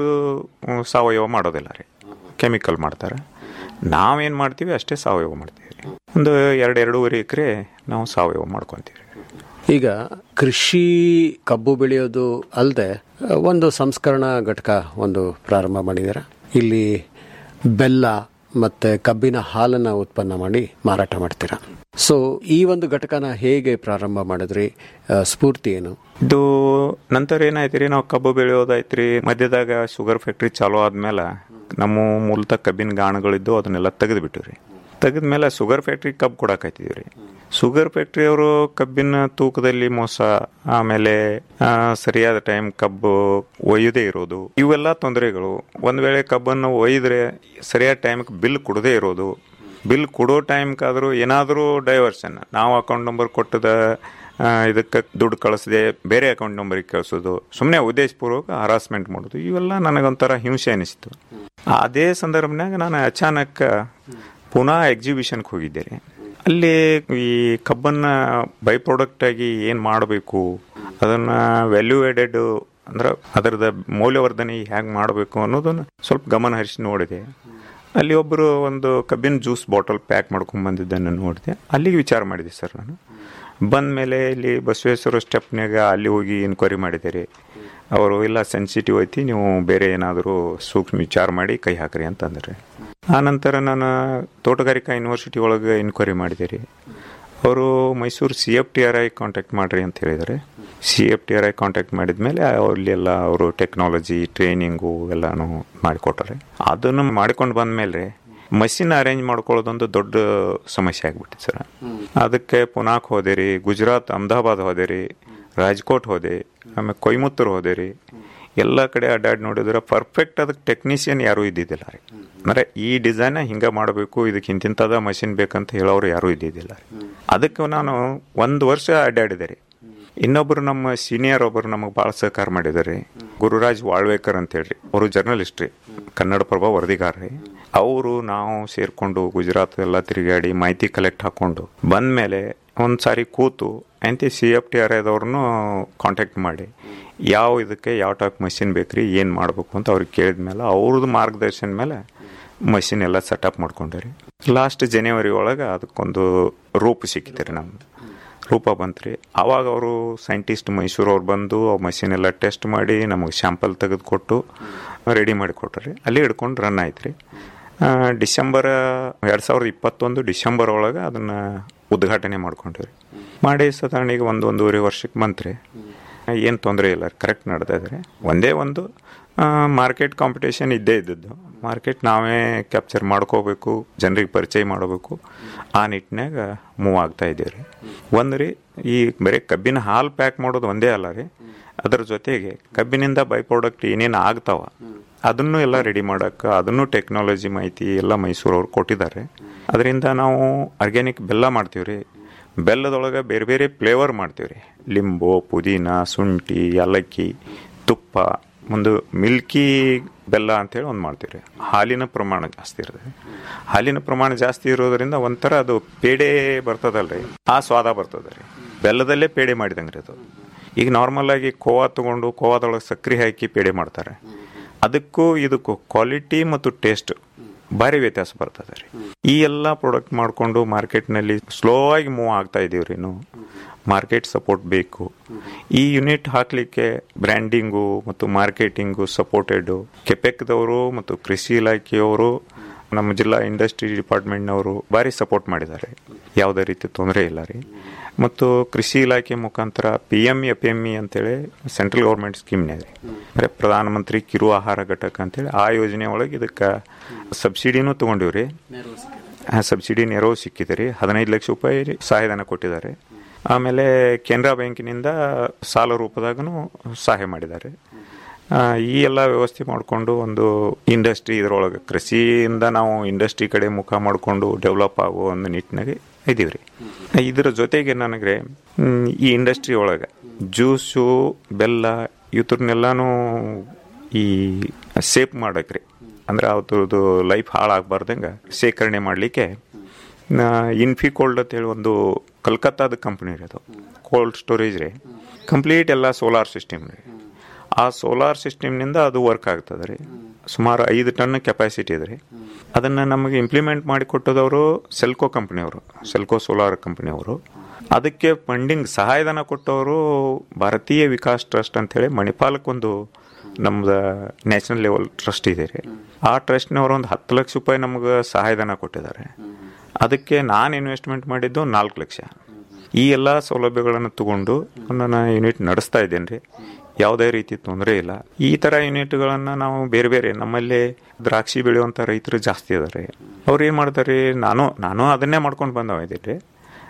ಸಾವಯವ ಮಾಡೋದಿಲ್ಲ ರೀ ಕೆಮಿಕಲ್ ಮಾಡ್ತಾರೆ ನಾವೇನು ಮಾಡ್ತೀವಿ ಅಷ್ಟೇ ಸಾವಯವ ಮಾಡ್ತೀವಿ ರೀ ಒಂದು ಎರಡು ಎರಡೂವರೆ ಎಕರೆ ನಾವು ಸಾವಯವ ಮಾಡ್ಕೊತೀವಿ ಈಗ ಕೃಷಿ ಕಬ್ಬು ಬೆಳೆಯೋದು ಅಲ್ಲದೆ ಒಂದು ಸಂಸ್ಕರಣಾ ಘಟಕ ಒಂದು ಪ್ರಾರಂಭ ಮಾಡಿದ್ದೀರಾ ಇಲ್ಲಿ ಬೆಲ್ಲ ಮತ್ತೆ ಕಬ್ಬಿನ ಹಾಲನ್ನ ಉತ್ಪನ್ನ ಮಾಡಿ ಮಾರಾಟ ಮಾಡ್ತೀರಾ ಸೊ ಈ ಒಂದು ಘಟಕನ ಹೇಗೆ ಪ್ರಾರಂಭ ಮಾಡಿದ್ರಿ ಆ, ಸ್ಫೂರ್ತಿ ಏನು ಇದು ನಂತರ ಏನಾಯ್ತು ರೀ ನಾವು ಕಬ್ಬು ಬೆಳೆಯೋದಾಯ್ತು ರೀ ಮಧ್ಯದಾಗ ಶುಗರ್ ಫ್ಯಾಕ್ಟ್ರಿ ಚಾಲೂ ಆದ್ಮೇಲೆ ನಮ್ಮ ಮೂಲತಃ ಕಬ್ಬಿನ ಗಾಣಗಳಿದ್ದು ಅದನ್ನೆಲ್ಲ ತೆಗೆದು ಬಿಟ್ಟು ರೀ ತೆಗೆದ್ಮೇಲೆ ಶುಗರ್ ಫ್ಯಾಕ್ಟ್ರಿ ಕಬ್ಬು ಕೊಡಾಕೈತಿದ್ವಿ ರೀ ಶುಗರ್ ಫ್ಯಾಕ್ಟ್ರಿಯವರು ಕಬ್ಬಿನ ತೂಕದಲ್ಲಿ ಮೋಸ ಆಮೇಲೆ ಆ, ಸರಿಯಾದ ಟೈಮ್ ಕಬ್ಬು ಒಯ್ಯದೇ ಇರೋದು ಇವೆಲ್ಲ ತೊಂದರೆಗಳು ಒಂದ್ ವೇಳೆ ಕಬ್ಬನ್ನು ಒಯ್ದ್ರೆ ಸರಿಯಾದ ಟೈಮ್ಗೆ ಬಿಲ್ ಕೊಡದೇ ಇರೋದು ಬಿಲ್ ಕೊಡೋ ಟೈಮ್ಗಾದರೂ ಏನಾದರೂ ಡೈವರ್ಷನ್ ನಾವು ಅಕೌಂಟ್ ನಂಬರ್ ಕೊಟ್ಟದ ಆ, ಇದಕ್ಕೆ ದುಡ್ಡು ಕಳಿಸದೆ ಬೇರೆ ಅಕೌಂಟ್ ನಂಬರಿಗೆ ಕಳಿಸೋದು ಸುಮ್ಮನೆ ಉದ್ದೇಶಪೂರ್ವಕ ಹರಾಸ್ಮೆಂಟ್ ಮಾಡೋದು ಇವೆಲ್ಲ ನನಗೊಂಥರ ಹಿಂಸೆ ಅನಿಸ್ತು ಅದೇ ಸಂದರ್ಭನಾಗ ನಾನು ಅಚಾನಕ್ ಪುನಃ ಎಕ್ಸಿಬಿಷನ್ಗೆ ಹೋಗಿದ್ದೆ ರೀ. ಅಲ್ಲಿ ಈ ಕಬ್ಬನ್ನ ಬೈ ಪ್ರಾಡಕ್ಟ್ ಆಗಿ ಏನು ಮಾಡಬೇಕು ಅದನ್ನ ವ್ಯಾಲ್ಯೂ ಎಡೆಡ್ ಅಂದ್ರೆ ಅದರದ ಮೌಲ್ಯವರ್ಧನೆ ಹೇಗೆ ಮಾಡಬೇಕು ಅನ್ನೋದನ್ನ ಸ್ವಲ್ಪ ಗಮನ ಹರಿಸಿ ನೋಡಿದೆ ಅಲ್ಲಿ ಒಬ್ಬರು ಒಂದು ಕಬ್ಬಿನ ಜ್ಯೂಸ್ ಬಾಟಲ್ ಪ್ಯಾಕ್ ಮಾಡ್ಕೊಂಡ್ ಬಂದಿದ್ದನ್ನು ನೋಡಿದೆ ಅಲ್ಲಿಗೆ ವಿಚಾರ ಮಾಡಿದೆ ಸರ್ ನಾನು ಬಂದ ಮೇಲೆ ಇಲ್ಲಿ ಬಸವೇಶ್ವರ ಸ್ಟೆಪ್ನಾಗ ಅಲ್ಲಿ ಹೋಗಿ ಇನ್ಕ್ವೈರಿ ಮಾಡಿದೆ ರೀ ಅವರು ಇಲ್ಲ ಸೆನ್ಸಿಟಿವ್ ಐತಿ ನೀವು ಬೇರೆ ಏನಾದರೂ ಸೂಕ್ಷ್ಮ ವಿಚಾರ ಮಾಡಿ ಕೈ ಹಾಕ್ರಿ ಅಂತಂದ್ರೆ ಆ ನಂತರ ನಾನು ತೋಟಗಾರಿಕಾ ಯೂನಿವರ್ಸಿಟಿ ಒಳಗೆ ಇನ್ಕ್ವೈರಿ ಮಾಡಿದೆ ರೀ ಅವರು Mysore C F T R I contact ಮಾಡ್ರಿ ಅಂತ ಹೇಳಿದ್ದಾರೆ C F T R I contact ಮಾಡಿದ್ಮೇಲೆ ಅಲ್ಲೆಲ್ಲ ಅವರು ಟೆಕ್ನಾಲಜಿ ಟ್ರೈನಿಂಗು ಎಲ್ಲಾನು ಮಾಡಿಕೊಟ್ಟಾರೆ ಅದನ್ನು ಮಾಡ್ಕೊಂಡು ಬಂದ್ಮೇಲೆ ಮಷಿನ್ ಅರೇಂಜ್ ಮಾಡ್ಕೊಳ್ಳೋದೊಂದು ದೊಡ್ಡ ಸಮಸ್ಯೆ ಆಗ್ಬಿಟ್ಟಿದೆ ಸರ್ ಅದಕ್ಕೆ ಪುನಾಕ್ ಹೋದೆ ರೀ ಗುಜರಾತ್ ಅಹಮದಾಬಾದ್ ಹೋದೆ ರೀ ರಾಜ್ಕೋಟ್ ಹೋದೆ ಆಮೇಲೆ ಕೊಯ್ಮುತ್ತೂರು ಹೋದೆ ರೀ ಎಲ್ಲ ಕಡೆ ಅಡ್ಡಾಡಿ ನೋಡಿದ್ರೆ ಪರ್ಫೆಕ್ಟ್ ಅದಕ್ಕೆ ಟೆಕ್ನಿಷಿಯನ್ ಯಾರೂ ಇದ್ದಿದ್ದಿಲ್ಲ ರೀ ಅಂದ್ರೆ ಈ ಡಿಸೈನ್ ಹಿಂಗೆ ಮಾಡಬೇಕು ಇದಕ್ಕೆ ಇಂತಿಂಥದ ಮಷಿನ್ ಬೇಕಂತ ಹೇಳೋರು ಯಾರೂ ಇದ್ದಿದ್ದಿಲ್ಲ ರೀ ಅದಕ್ಕೆ ನಾನು ಒಂದು ವರ್ಷ ಅಡ್ಡಾಡಿದೆ ರೀ ಇನ್ನೊಬ್ರು ನಮ್ಮ ಸೀನಿಯರ್ ಒಬ್ಬರು ನಮಗೆ ಭಾಳ ಸಹಕಾರ ಮಾಡಿದ್ದಾರೆ ಗುರುರಾಜ್ ವಾಳ್ವೇಕರ್ ಅಂತ ಹೇಳ್ರಿ ಅವರು ಜರ್ನಲಿಸ್ಟ್ ರೀ ಕನ್ನಡ ಪ್ರಭ ವರದಿಗಾರ ರೀ ಅವರು ನಾವು ಸೇರ್ಕೊಂಡು ಗುಜರಾತ್ ಎಲ್ಲ ತಿರುಗಾಡಿ ಮಾಹಿತಿ ಕಲೆಕ್ಟ್ ಹಾಕೊಂಡು ಬಂದ್ಮೇಲೆ ಒಂದು ಸಾರಿ ಕೂತು ಅಂತೆ ಸಿ ಎಫ್ ಟಿ ಆರ್ ಐದವ್ರನ್ನು ಕಾಂಟ್ಯಾಕ್ಟ್ ಮಾಡಿ ಯಾವ ಇದಕ್ಕೆ ಯಾವ ಟೈಪ್ ಮಷಿನ್ ಬೇಕ್ರಿ ಏನು ಮಾಡಬೇಕು ಅಂತ ಅವ್ರಿಗೆ ಕೇಳಿದ ಮೇಲೆ ಅವ್ರದ್ದು ಮಾರ್ಗದರ್ಶನ ಮೇಲೆ ಮಷಿನ್ ಎಲ್ಲ ಸೆಟಪ್ ಮಾಡ್ಕೊಂಡ್ರಿ ಲಾಸ್ಟ್ ಜನವರಿ ಒಳಗೆ ಅದಕ್ಕೊಂದು ರೂಪ ಸಿಕ್ಕಿತ್ತು ರೀ ನಮ್ದು ರೂಪ ಬಂತ್ರಿ ಆವಾಗ ಅವರು ಸೈಂಟಿಸ್ಟ್ ಮೈಸೂರವ್ರು ಬಂದು ಆ ಮಷಿನ್ ಎಲ್ಲ ಟೆಸ್ಟ್ ಮಾಡಿ ನಮಗೆ ಶಾಂಪಲ್ ತೆಗೆದು ಕೊಟ್ಟು ರೆಡಿ ಮಾಡಿ ಕೊಟ್ರಿ ಅಲ್ಲಿ ಹಿಡ್ಕೊಂಡು ರನ್ ಆಯ್ತು ರೀ ಡಿಸೆಂಬರ್ ಎರಡು ಸಾವಿರದ ಇಪ್ಪತ್ತೊಂದು ಡಿಸೆಂಬರ್ ಒಳಗೆ ಅದನ್ನು ಉದ್ಘಾಟನೆ ಮಾಡ್ಕೊಂಡ್ರಿ ಮಾಡಿ ಸಾಧಾರಣೆಗೆ ಒಂದು ಒಂದೂವರೆ ವರ್ಷಕ್ಕೆ ಬಂತ್ರಿ ಏನು ತೊಂದರೆ ಇಲ್ಲ ಕರೆಕ್ಟ್ ನಡೆದಿದ್ರೆ ಒಂದೇ ಒಂದು ಮಾರ್ಕೆಟ್ ಕಾಂಪಿಟೇಷನ್ ಇದ್ದೇ ಇದ್ದದ್ದು ಮಾರ್ಕೆಟ್ ನಾವೇ ಕ್ಯಾಪ್ಚರ್ ಮಾಡ್ಕೋಬೇಕು ಜನರಿಗೆ ಪರಿಚಯ ಮಾಡಬೇಕು ಆ ನಿಟ್ಟಿನಾಗ ಮೂವ್ ಆಗ್ತಾ ಇದ್ದೀವಿ ರೀ ಒಂದು ರೀ ಈ ಬರೀ ಕಬ್ಬಿನ ಹಾಲು ಪ್ಯಾಕ್ ಮಾಡೋದು ಒಂದೇ ಅಲ್ಲ ರೀ ಅದರ ಜೊತೆಗೆ ಕಬ್ಬಿನಿಂದ ಬೈ ಪ್ರಾಡಕ್ಟ್ ಏನೇನು ಆಗ್ತಾವ ಅದನ್ನು ಎಲ್ಲ ರೆಡಿ ಮಾಡೋಕ್ಕೆ ಅದನ್ನು ಟೆಕ್ನಾಲಜಿ ಮಾಹಿತಿ ಎಲ್ಲ ಮೈಸೂರವ್ರು ಕೊಟ್ಟಿದ್ದಾರೆ ಅದರಿಂದ ನಾವು ಆರ್ಗ್ಯಾನಿಕ್ ಬೆಲ್ಲ ಮಾಡ್ತೀವಿ ರೀ ಬೆಲ್ಲದೊಳಗೆ ಬೇರೆ ಬೇರೆ ಫ್ಲೇವರ್ ಮಾಡ್ತೀವಿ ರೀ ಲಿಂಬು ಪುದೀನ ಶುಂಠಿ ಏಲಕ್ಕಿ ತುಪ್ಪ ಒಂದು ಮಿಲ್ಕಿ ಬೆಲ್ಲ ಅಂತೇಳಿ ಒಂದು ಮಾಡ್ತೀವಿ ರೀ ಹಾಲಿನ ಪ್ರಮಾಣ ಜಾಸ್ತಿ ಇರ್ತದೆ ಹಾಲಿನ ಪ್ರಮಾಣ ಜಾಸ್ತಿ ಇರೋದ್ರಿಂದ ಒಂಥರ ಅದು ಪೇಡೆ ಬರ್ತದಲ್ರಿ ಆ ಸ್ವಾದ ಬರ್ತದೆ ರೀ ಬೆಲ್ಲದಲ್ಲೇ ಪೇಡೆ ಮಾಡಿದಂಗೆ ರೀ ಅದು ಈಗ ನಾರ್ಮಲ್ ಆಗಿ ಕೋವಾ ತಗೊಂಡು ಕೋವಾದೊಳಗೆ ಸಕ್ಕರೆ ಹಾಕಿ ಪೇಡೆ ಮಾಡ್ತಾರೆ ಅದಕ್ಕೂ ಇದಕ್ಕೂ ಕ್ವಾಲಿಟಿ ಮತ್ತು ಟೇಸ್ಟ್ ಭಾರಿ ವ್ಯತ್ಯಾಸ ಬರ್ತದೆ ರೀ ಈ ಎಲ್ಲ ಪ್ರಾಡಕ್ಟ್ ಮಾಡಿಕೊಂಡು ಮಾರ್ಕೆಟ್ನಲ್ಲಿ ಸ್ಲೋ ಆಗಿ ಮೂವ್ ಆಗ್ತಾ ಇದೀವಿ ರೀ ನಾವು ಮಾರ್ಕೆಟ್ ಸಪೋರ್ಟ್ ಬೇಕು ಈ ಯೂನಿಟ್ ಹಾಕಲಿಕ್ಕೆ ಬ್ರ್ಯಾಂಡಿಂಗು ಮತ್ತು ಮಾರ್ಕೆಟಿಂಗು ಸಪೋರ್ಟೆಡ್ ಕೆಪೆಕ್ದವರು ಮತ್ತು ಕೃಷಿ ಇಲಾಖೆಯವರು ನಮ್ಮ ಜಿಲ್ಲಾ ಇಂಡಸ್ಟ್ರಿ ಡಿಪಾರ್ಟ್ಮೆಂಟ್ನವರು ಭಾರಿ ಸಪೋರ್ಟ್ ಮಾಡಿದ್ದಾರೆ ಯಾವುದೇ ರೀತಿ ತೊಂದರೆ ಇಲ್ಲ ರೀ ಮತ್ತು ಕೃಷಿ ಇಲಾಖೆ ಮುಖಾಂತರ P M F M E ಅಂತೇಳಿ ಸೆಂಟ್ರಲ್ ಗೌರ್ಮೆಂಟ್ ಸ್ಕೀಮ್ನೇ ರೀ ಅಂದರೆ ಪ್ರಧಾನಮಂತ್ರಿ ಕಿರು ಆಹಾರ ಘಟಕ ಅಂತೇಳಿ ಆ ಯೋಜನೆ ಒಳಗೆ ಇದಕ್ಕೆ ಸಬ್ಸಿಡಿನೂ ತೊಗೊಂಡಿವ್ರಿ ಸಬ್ಸಿಡಿ ನೆರವು ಸಿಕ್ಕಿದೆ ರೀ ಹದಿನೈದು ಲಕ್ಷ ರೂಪಾಯಿ ಸಹಾಯಧನ ಕೊಟ್ಟಿದ್ದಾರೆ ಆಮೇಲೆ ಕೆನರಾ ಬ್ಯಾಂಕಿನಿಂದ ಸಾಲ ರೂಪದಾಗೂ ಸಹಾಯ ಮಾಡಿದ್ದಾರೆ ಆ, ಈ ಎಲ್ಲ ವ್ಯವಸ್ಥೆ ಮಾಡಿಕೊಂಡು ಒಂದು ಇಂಡಸ್ಟ್ರಿ ಇದರೊಳಗೆ ಕೃಷಿಯಿಂದ ನಾವು ಇಂಡಸ್ಟ್ರಿ ಕಡೆ ಮುಖ ಮಾಡಿಕೊಂಡು ಡೆವಲಪ್ ಆಗೋ ಒಂದು ನಿಟ್ಟಿನಾಗೆ ಇದೀವಿ ರೀ ಇದರ ಜೊತೆಗೆ ನನಗೆ ಮ್, ಈ ಇಂಡಸ್ಟ್ರಿ ಒಳಗೆ ಜ್ಯೂಸು ಬೆಲ್ಲ ಇವತ್ರನ್ನೆಲ್ಲಾನು ಈ ಸೇಫ್ ಮಾಡಕ್ರಿ ಅಂದ್ರೆ ಅವ್ರದ್ದು ಲೈಫ್ ಹಾಳಾಗಬಾರ್ದಂಗೆ ಶೇಖರಣೆ ಮಾಡಲಿಕ್ಕೆ ಇನ್ಫಿಕೋಲ್ಡ್ ಅಂತೇಳಿ ಒಂದು ಕಲ್ಕತ್ತಾದ ಕಂಪ್ನಿ ರೀ ಅದು ಕೋಲ್ಡ್ ಸ್ಟೋರೇಜ್ ರೀ ಕಂಪ್ಲೀಟ್ ಎಲ್ಲ ಸೋಲಾರ್ ಸಿಸ್ಟಮ್ ರೀ ಆ ಸೋಲಾರ್ ಸಿಸ್ಟಮ್ನಿಂದ ಅದು ವರ್ಕ್ ಆಗ್ತದೆ ರೀ ಸುಮಾರು ಐದು ಟನ್ ಕೆಪಾಸಿಟಿ ಇದೆ ರೀ ಅದನ್ನು ನಮಗೆ ಇಂಪ್ಲಿಮೆಂಟ್ ಮಾಡಿ ಕೊಟ್ಟದವರು ಸೆಲ್ಕೋ ಕಂಪ್ನಿಯವರು ಸೆಲ್ಕೋ ಸೋಲಾರ್ ಕಂಪ್ನಿಯವರು ಅದಕ್ಕೆ ಫಂಡಿಂಗ್ ಸಹಾಯಧನ ಕೊಟ್ಟವರು ಭಾರತೀಯ ವಿಕಾಸ್ ಟ್ರಸ್ಟ್ ಅಂತೇಳಿ ಮಣಿಪಾಲಕ್ಕೊಂದು ನಮ್ದು ನ್ಯಾಷನಲ್ ಲೆವೆಲ್ ಟ್ರಸ್ಟ್ ಇದೆ ರೀ ಆ ಟ್ರಸ್ಟ್ನವರು ಒಂದು ಹತ್ತು ಲಕ್ಷ ರೂಪಾಯಿ ನಮ್ಗೆ ಸಹಾಯಧನ ಕೊಟ್ಟಿದ್ದಾರೆ ಅದಕ್ಕೆ ನಾನು ಇನ್ವೆಸ್ಟ್ಮೆಂಟ್ ಮಾಡಿದ್ದು ನಾಲ್ಕು ಲಕ್ಷ ಈ ಎಲ್ಲ ಸೌಲಭ್ಯಗಳನ್ನು ತಗೊಂಡು ನಾನು ಯೂನಿಟ್ ನಡೆಸ್ತಾ ಇದ್ದೇನೆ ರೀ ಯಾವುದೇ ರೀತಿ ತೊಂದರೆ ಇಲ್ಲ ಈ ಥರ ಯೂನಿಟ್ಗಳನ್ನು ನಾವು ಬೇರೆ ಬೇರೆ ನಮ್ಮಲ್ಲಿ ದ್ರಾಕ್ಷಿ ಬೆಳೆಯುವಂಥ ರೈತರು ಜಾಸ್ತಿ ಇದ್ದಾರೆ ಅವ್ರು ಏನು ಮಾಡ್ತಾರೆ ನಾನು ನಾನು ಅದನ್ನೇ ಮಾಡ್ಕೊಂಡು ಬಂದವ ಇದ್ದೀನಿ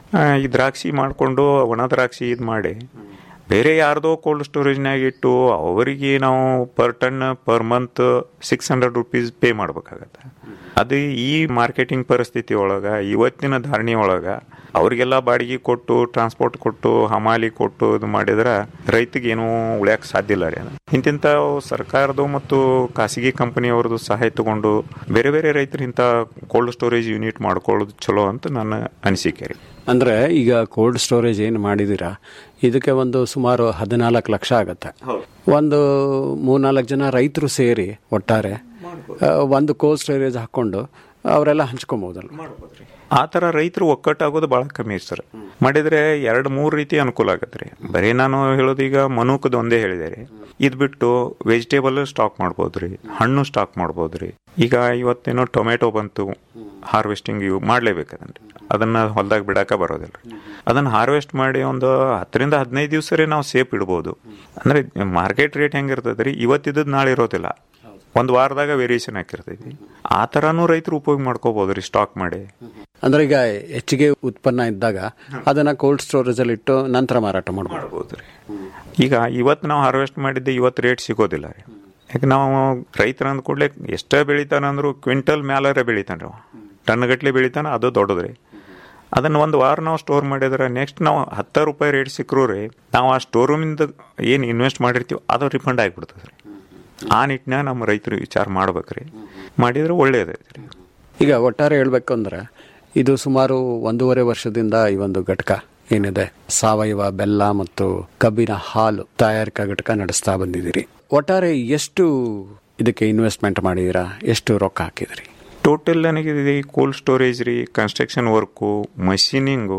ಆ, ಈ ದ್ರಾಕ್ಷಿ ಮಾಡಿಕೊಂಡು ಒಣ ದ್ರಾಕ್ಷಿ ಇದು ಮಾಡಿ ಬೇರೆ ಯಾರ್ದೋ ಕೋಲ್ಡ್ ಸ್ಟೋರೇಜ್ನಾಗ ಇಟ್ಟು ಅವರಿಗೆ ನಾವು per ton per month six hundred rupees pay ಮಾಡ್ಬೇಕಾಗತ್ತೆ ಅದು ಈ ಮಾರ್ಕೆಟಿಂಗ್ ಪರಿಸ್ಥಿತಿ ಒಳಗ ಇವತ್ತಿನ ಧಾರಣೆ ಒಳಗ ಅವ್ರಿಗೆಲ್ಲ ಬಾಡಿಗೆ ಕೊಟ್ಟು ಟ್ರಾನ್ಸ್ಪೋರ್ಟ್ ಕೊಟ್ಟು ಹಮಾಲಿ ಕೊಟ್ಟು ಇದು ಮಾಡಿದ್ರೆ ರೈತಿಗೆ ಏನೂ ಉಳಿಯಕ್ ಸಾಧ್ಯ ಇಲ್ಲ ರೀ ಅದು ಇಂತಿಂಥ ಸರ್ಕಾರದ್ದು ಮತ್ತು ಖಾಸಗಿ ಕಂಪನಿಯವ್ರದ್ದು ಸಹಾಯ ತಗೊಂಡು ಬೇರೆ ಬೇರೆ ರೈತರು ಇಂಥ ಕೋಲ್ಡ್ ಸ್ಟೋರೇಜ್ ಯೂನಿಟ್ ಮಾಡ್ಕೊಳ್ಳೋದು ಚಲೋ ಅಂತ ನನ್ನ ಅನಿಸಿಕೆ ರೀ ಅಂದ್ರೆ ಈಗ ಕೋಲ್ಡ್ ಸ್ಟೋರೇಜ್ ಏನು ಮಾಡಿದೀರಾ ಇದಕ್ಕೆ ಒಂದು ಸುಮಾರು ಹದಿನಾಲ್ಕು ಲಕ್ಷ ಆಗತ್ತೆ ಒಂದು ಮೂರ್ನಾಲ್ಕು ಜನ ರೈತರು ಸೇರಿ ಒಟ್ಟಾರೆ ಆ, ಒಂದು ಕೋಲ್ಡ್ ಸ್ಟೋರೇಜ್ ಹಾಕೊಂಡು ಅವರೆಲ್ಲ ಹಂಚ್ಕೊಬಹುದಲ್ಲ ಆ ಥರ ರೈತರು ಒಕ್ಕಟ್ಟಾಗೋದು ಭಾಳ ಕಮ್ಮಿ ಸರ್ ಮಾಡಿದ್ರೆ ಎರಡು ಮೂರು ರೀತಿ ಅನುಕೂಲ ಆಗತ್ತೆ ರೀ ಬರೀ ನಾನು ಹೇಳೋದು ಈಗ ಮನುಕದ ಒಂದೇ ಹೇಳಿದೆ ರೀ ಇದು ಬಿಟ್ಟು ವೆಜಿಟೇಬಲ್ ಸ್ಟಾಕ್ ಮಾಡ್ಬೋದು ರೀ ಹಣ್ಣು ಸ್ಟಾಕ್ ಮಾಡ್ಬೋದು ರೀ ಈಗ ಇವತ್ತೇನೋ ಟೊಮೆಟೊ ಬಂತು ಹಾರ್ವೆಸ್ಟಿಂಗ್ ಇವು ಮಾಡಲೇಬೇಕದನ್ರಿ ಅದನ್ನ ಹೊಲದಾಗ ಬಿಡಾಕ ಬರೋದಿಲ್ಲ ರೀ ಅದನ್ನ ಹಾರ್ವೆಸ್ಟ್ ಮಾಡಿ ಒಂದು ಹತ್ತರಿಂದ ಹದಿನೈದು ದಿವಸ ರೀ ನಾವು ಸೇಫ್ ಇಡ್ಬೋದು ಅಂದ್ರೆ ಮಾರ್ಕೆಟ್ ರೇಟ್ ಹೆಂಗಿರ್ತದೆ ರೀ ಇವತ್ತಿದ್ದದ್ದು ನಾಳೆ ಇರೋದಿಲ್ಲ ಒಂದು ವಾರದಾಗ ವೇರಿಯೇಷನ್ ಹಾಕಿರ್ತೈತಿ ಆ ಥರನೂ ರೈತರು ಉಪಯೋಗ ಮಾಡ್ಕೋಬಹುದು ರೀ ಸ್ಟಾಕ್ ಮಾಡಿ ಅಂದ್ರೆ ಈಗ ಹೆಚ್ಚಿಗೆ ಉತ್ಪನ್ನ ಇದ್ದಾಗ ಅದನ್ನ ಕೋಲ್ಡ್ ಸ್ಟೋರೇಜ್ ಅಲ್ಲಿ ಇಟ್ಟು ನಂತರ ಮಾರಾಟ ಮಾಡಬಹುದು ರೀ ಈಗ ಇವತ್ತು ನಾವು ಹಾರ್ವೆಸ್ಟ್ ಮಾಡಿದ್ದೆ ಇವತ್ತು ರೇಟ್ ಸಿಗೋದಿಲ್ಲ ರೀ ಯಾಕೆ ನಾವು ರೈತರ ಅಂದ ಕೂಡಲೇ ಎಷ್ಟೇ ಬೆಳಿತಾನಂದ್ರು ಕ್ವಿಂಟಲ್ ಮ್ಯಾಲರೆ ಬೆಳಿತಾನೆ ರೀ ಟನ್ ಗಟ್ಲೆ ಬೆಳಿತಾನ ಅದು ದೊಡ್ಡದು ರೀ ಅದನ್ನ ಒಂದು ವಾರ ನಾವು ಸ್ಟೋರ್ ಮಾಡಿದ್ರೆ ನೆಕ್ಸ್ಟ್ ನಾವು ಹತ್ತು ರೂಪಾಯಿ ರೇಟ್ ಸಿಕ್ಕರು ರೀ ನಾವು ಆ ಸ್ಟೋರ್ ರೂಮಿಂದ ಏನು ಇನ್ವೆಸ್ಟ್ ಮಾಡಿರ್ತೀವಿ ಅದು ರಿಫಂಡ್ ಆಗಿಬಿಡ್ತದೆ ರೀ ಆ ನಿಟ್ಟಿನಾಗ ನಮ್ಮ ರೈತರು ವಿಚಾರ ಮಾಡ್ಬೇಕ್ರಿ ಮಾಡಿದ್ರೆ ಒಳ್ಳೇದೈತೆ ರೀ ಈಗ ಒಟ್ಟಾರೆ ಹೇಳ್ಬೇಕು ಅಂದ್ರೆ ಇದು ಸುಮಾರು ಒಂದೂವರೆ ವರ್ಷದಿಂದ ಈ ಒಂದು ಘಟಕ ಏನಿದೆ ಸಾವಯವ ಬೆಲ್ಲ ಮತ್ತು ಕಬ್ಬಿನ ಹಾಲು ತಯಾರಿಕಾ ಘಟಕ ನಡೆಸ್ತಾ ಬಂದಿದ್ದೀರಿ ಒಟ್ಟಾರೆ ಎಷ್ಟು ಇದಕ್ಕೆ ಇನ್ವೆಸ್ಟ್ಮೆಂಟ್ ಮಾಡಿದೀರಾ ಎಷ್ಟು ರೊಕ್ಕ ಹಾಕಿದಿರಿ ಟೋಟಲ್ ನನಗೆ ಈ ಕೋಲ್ಡ್ ಸ್ಟೋರೇಜ್ ರೀ construction work machining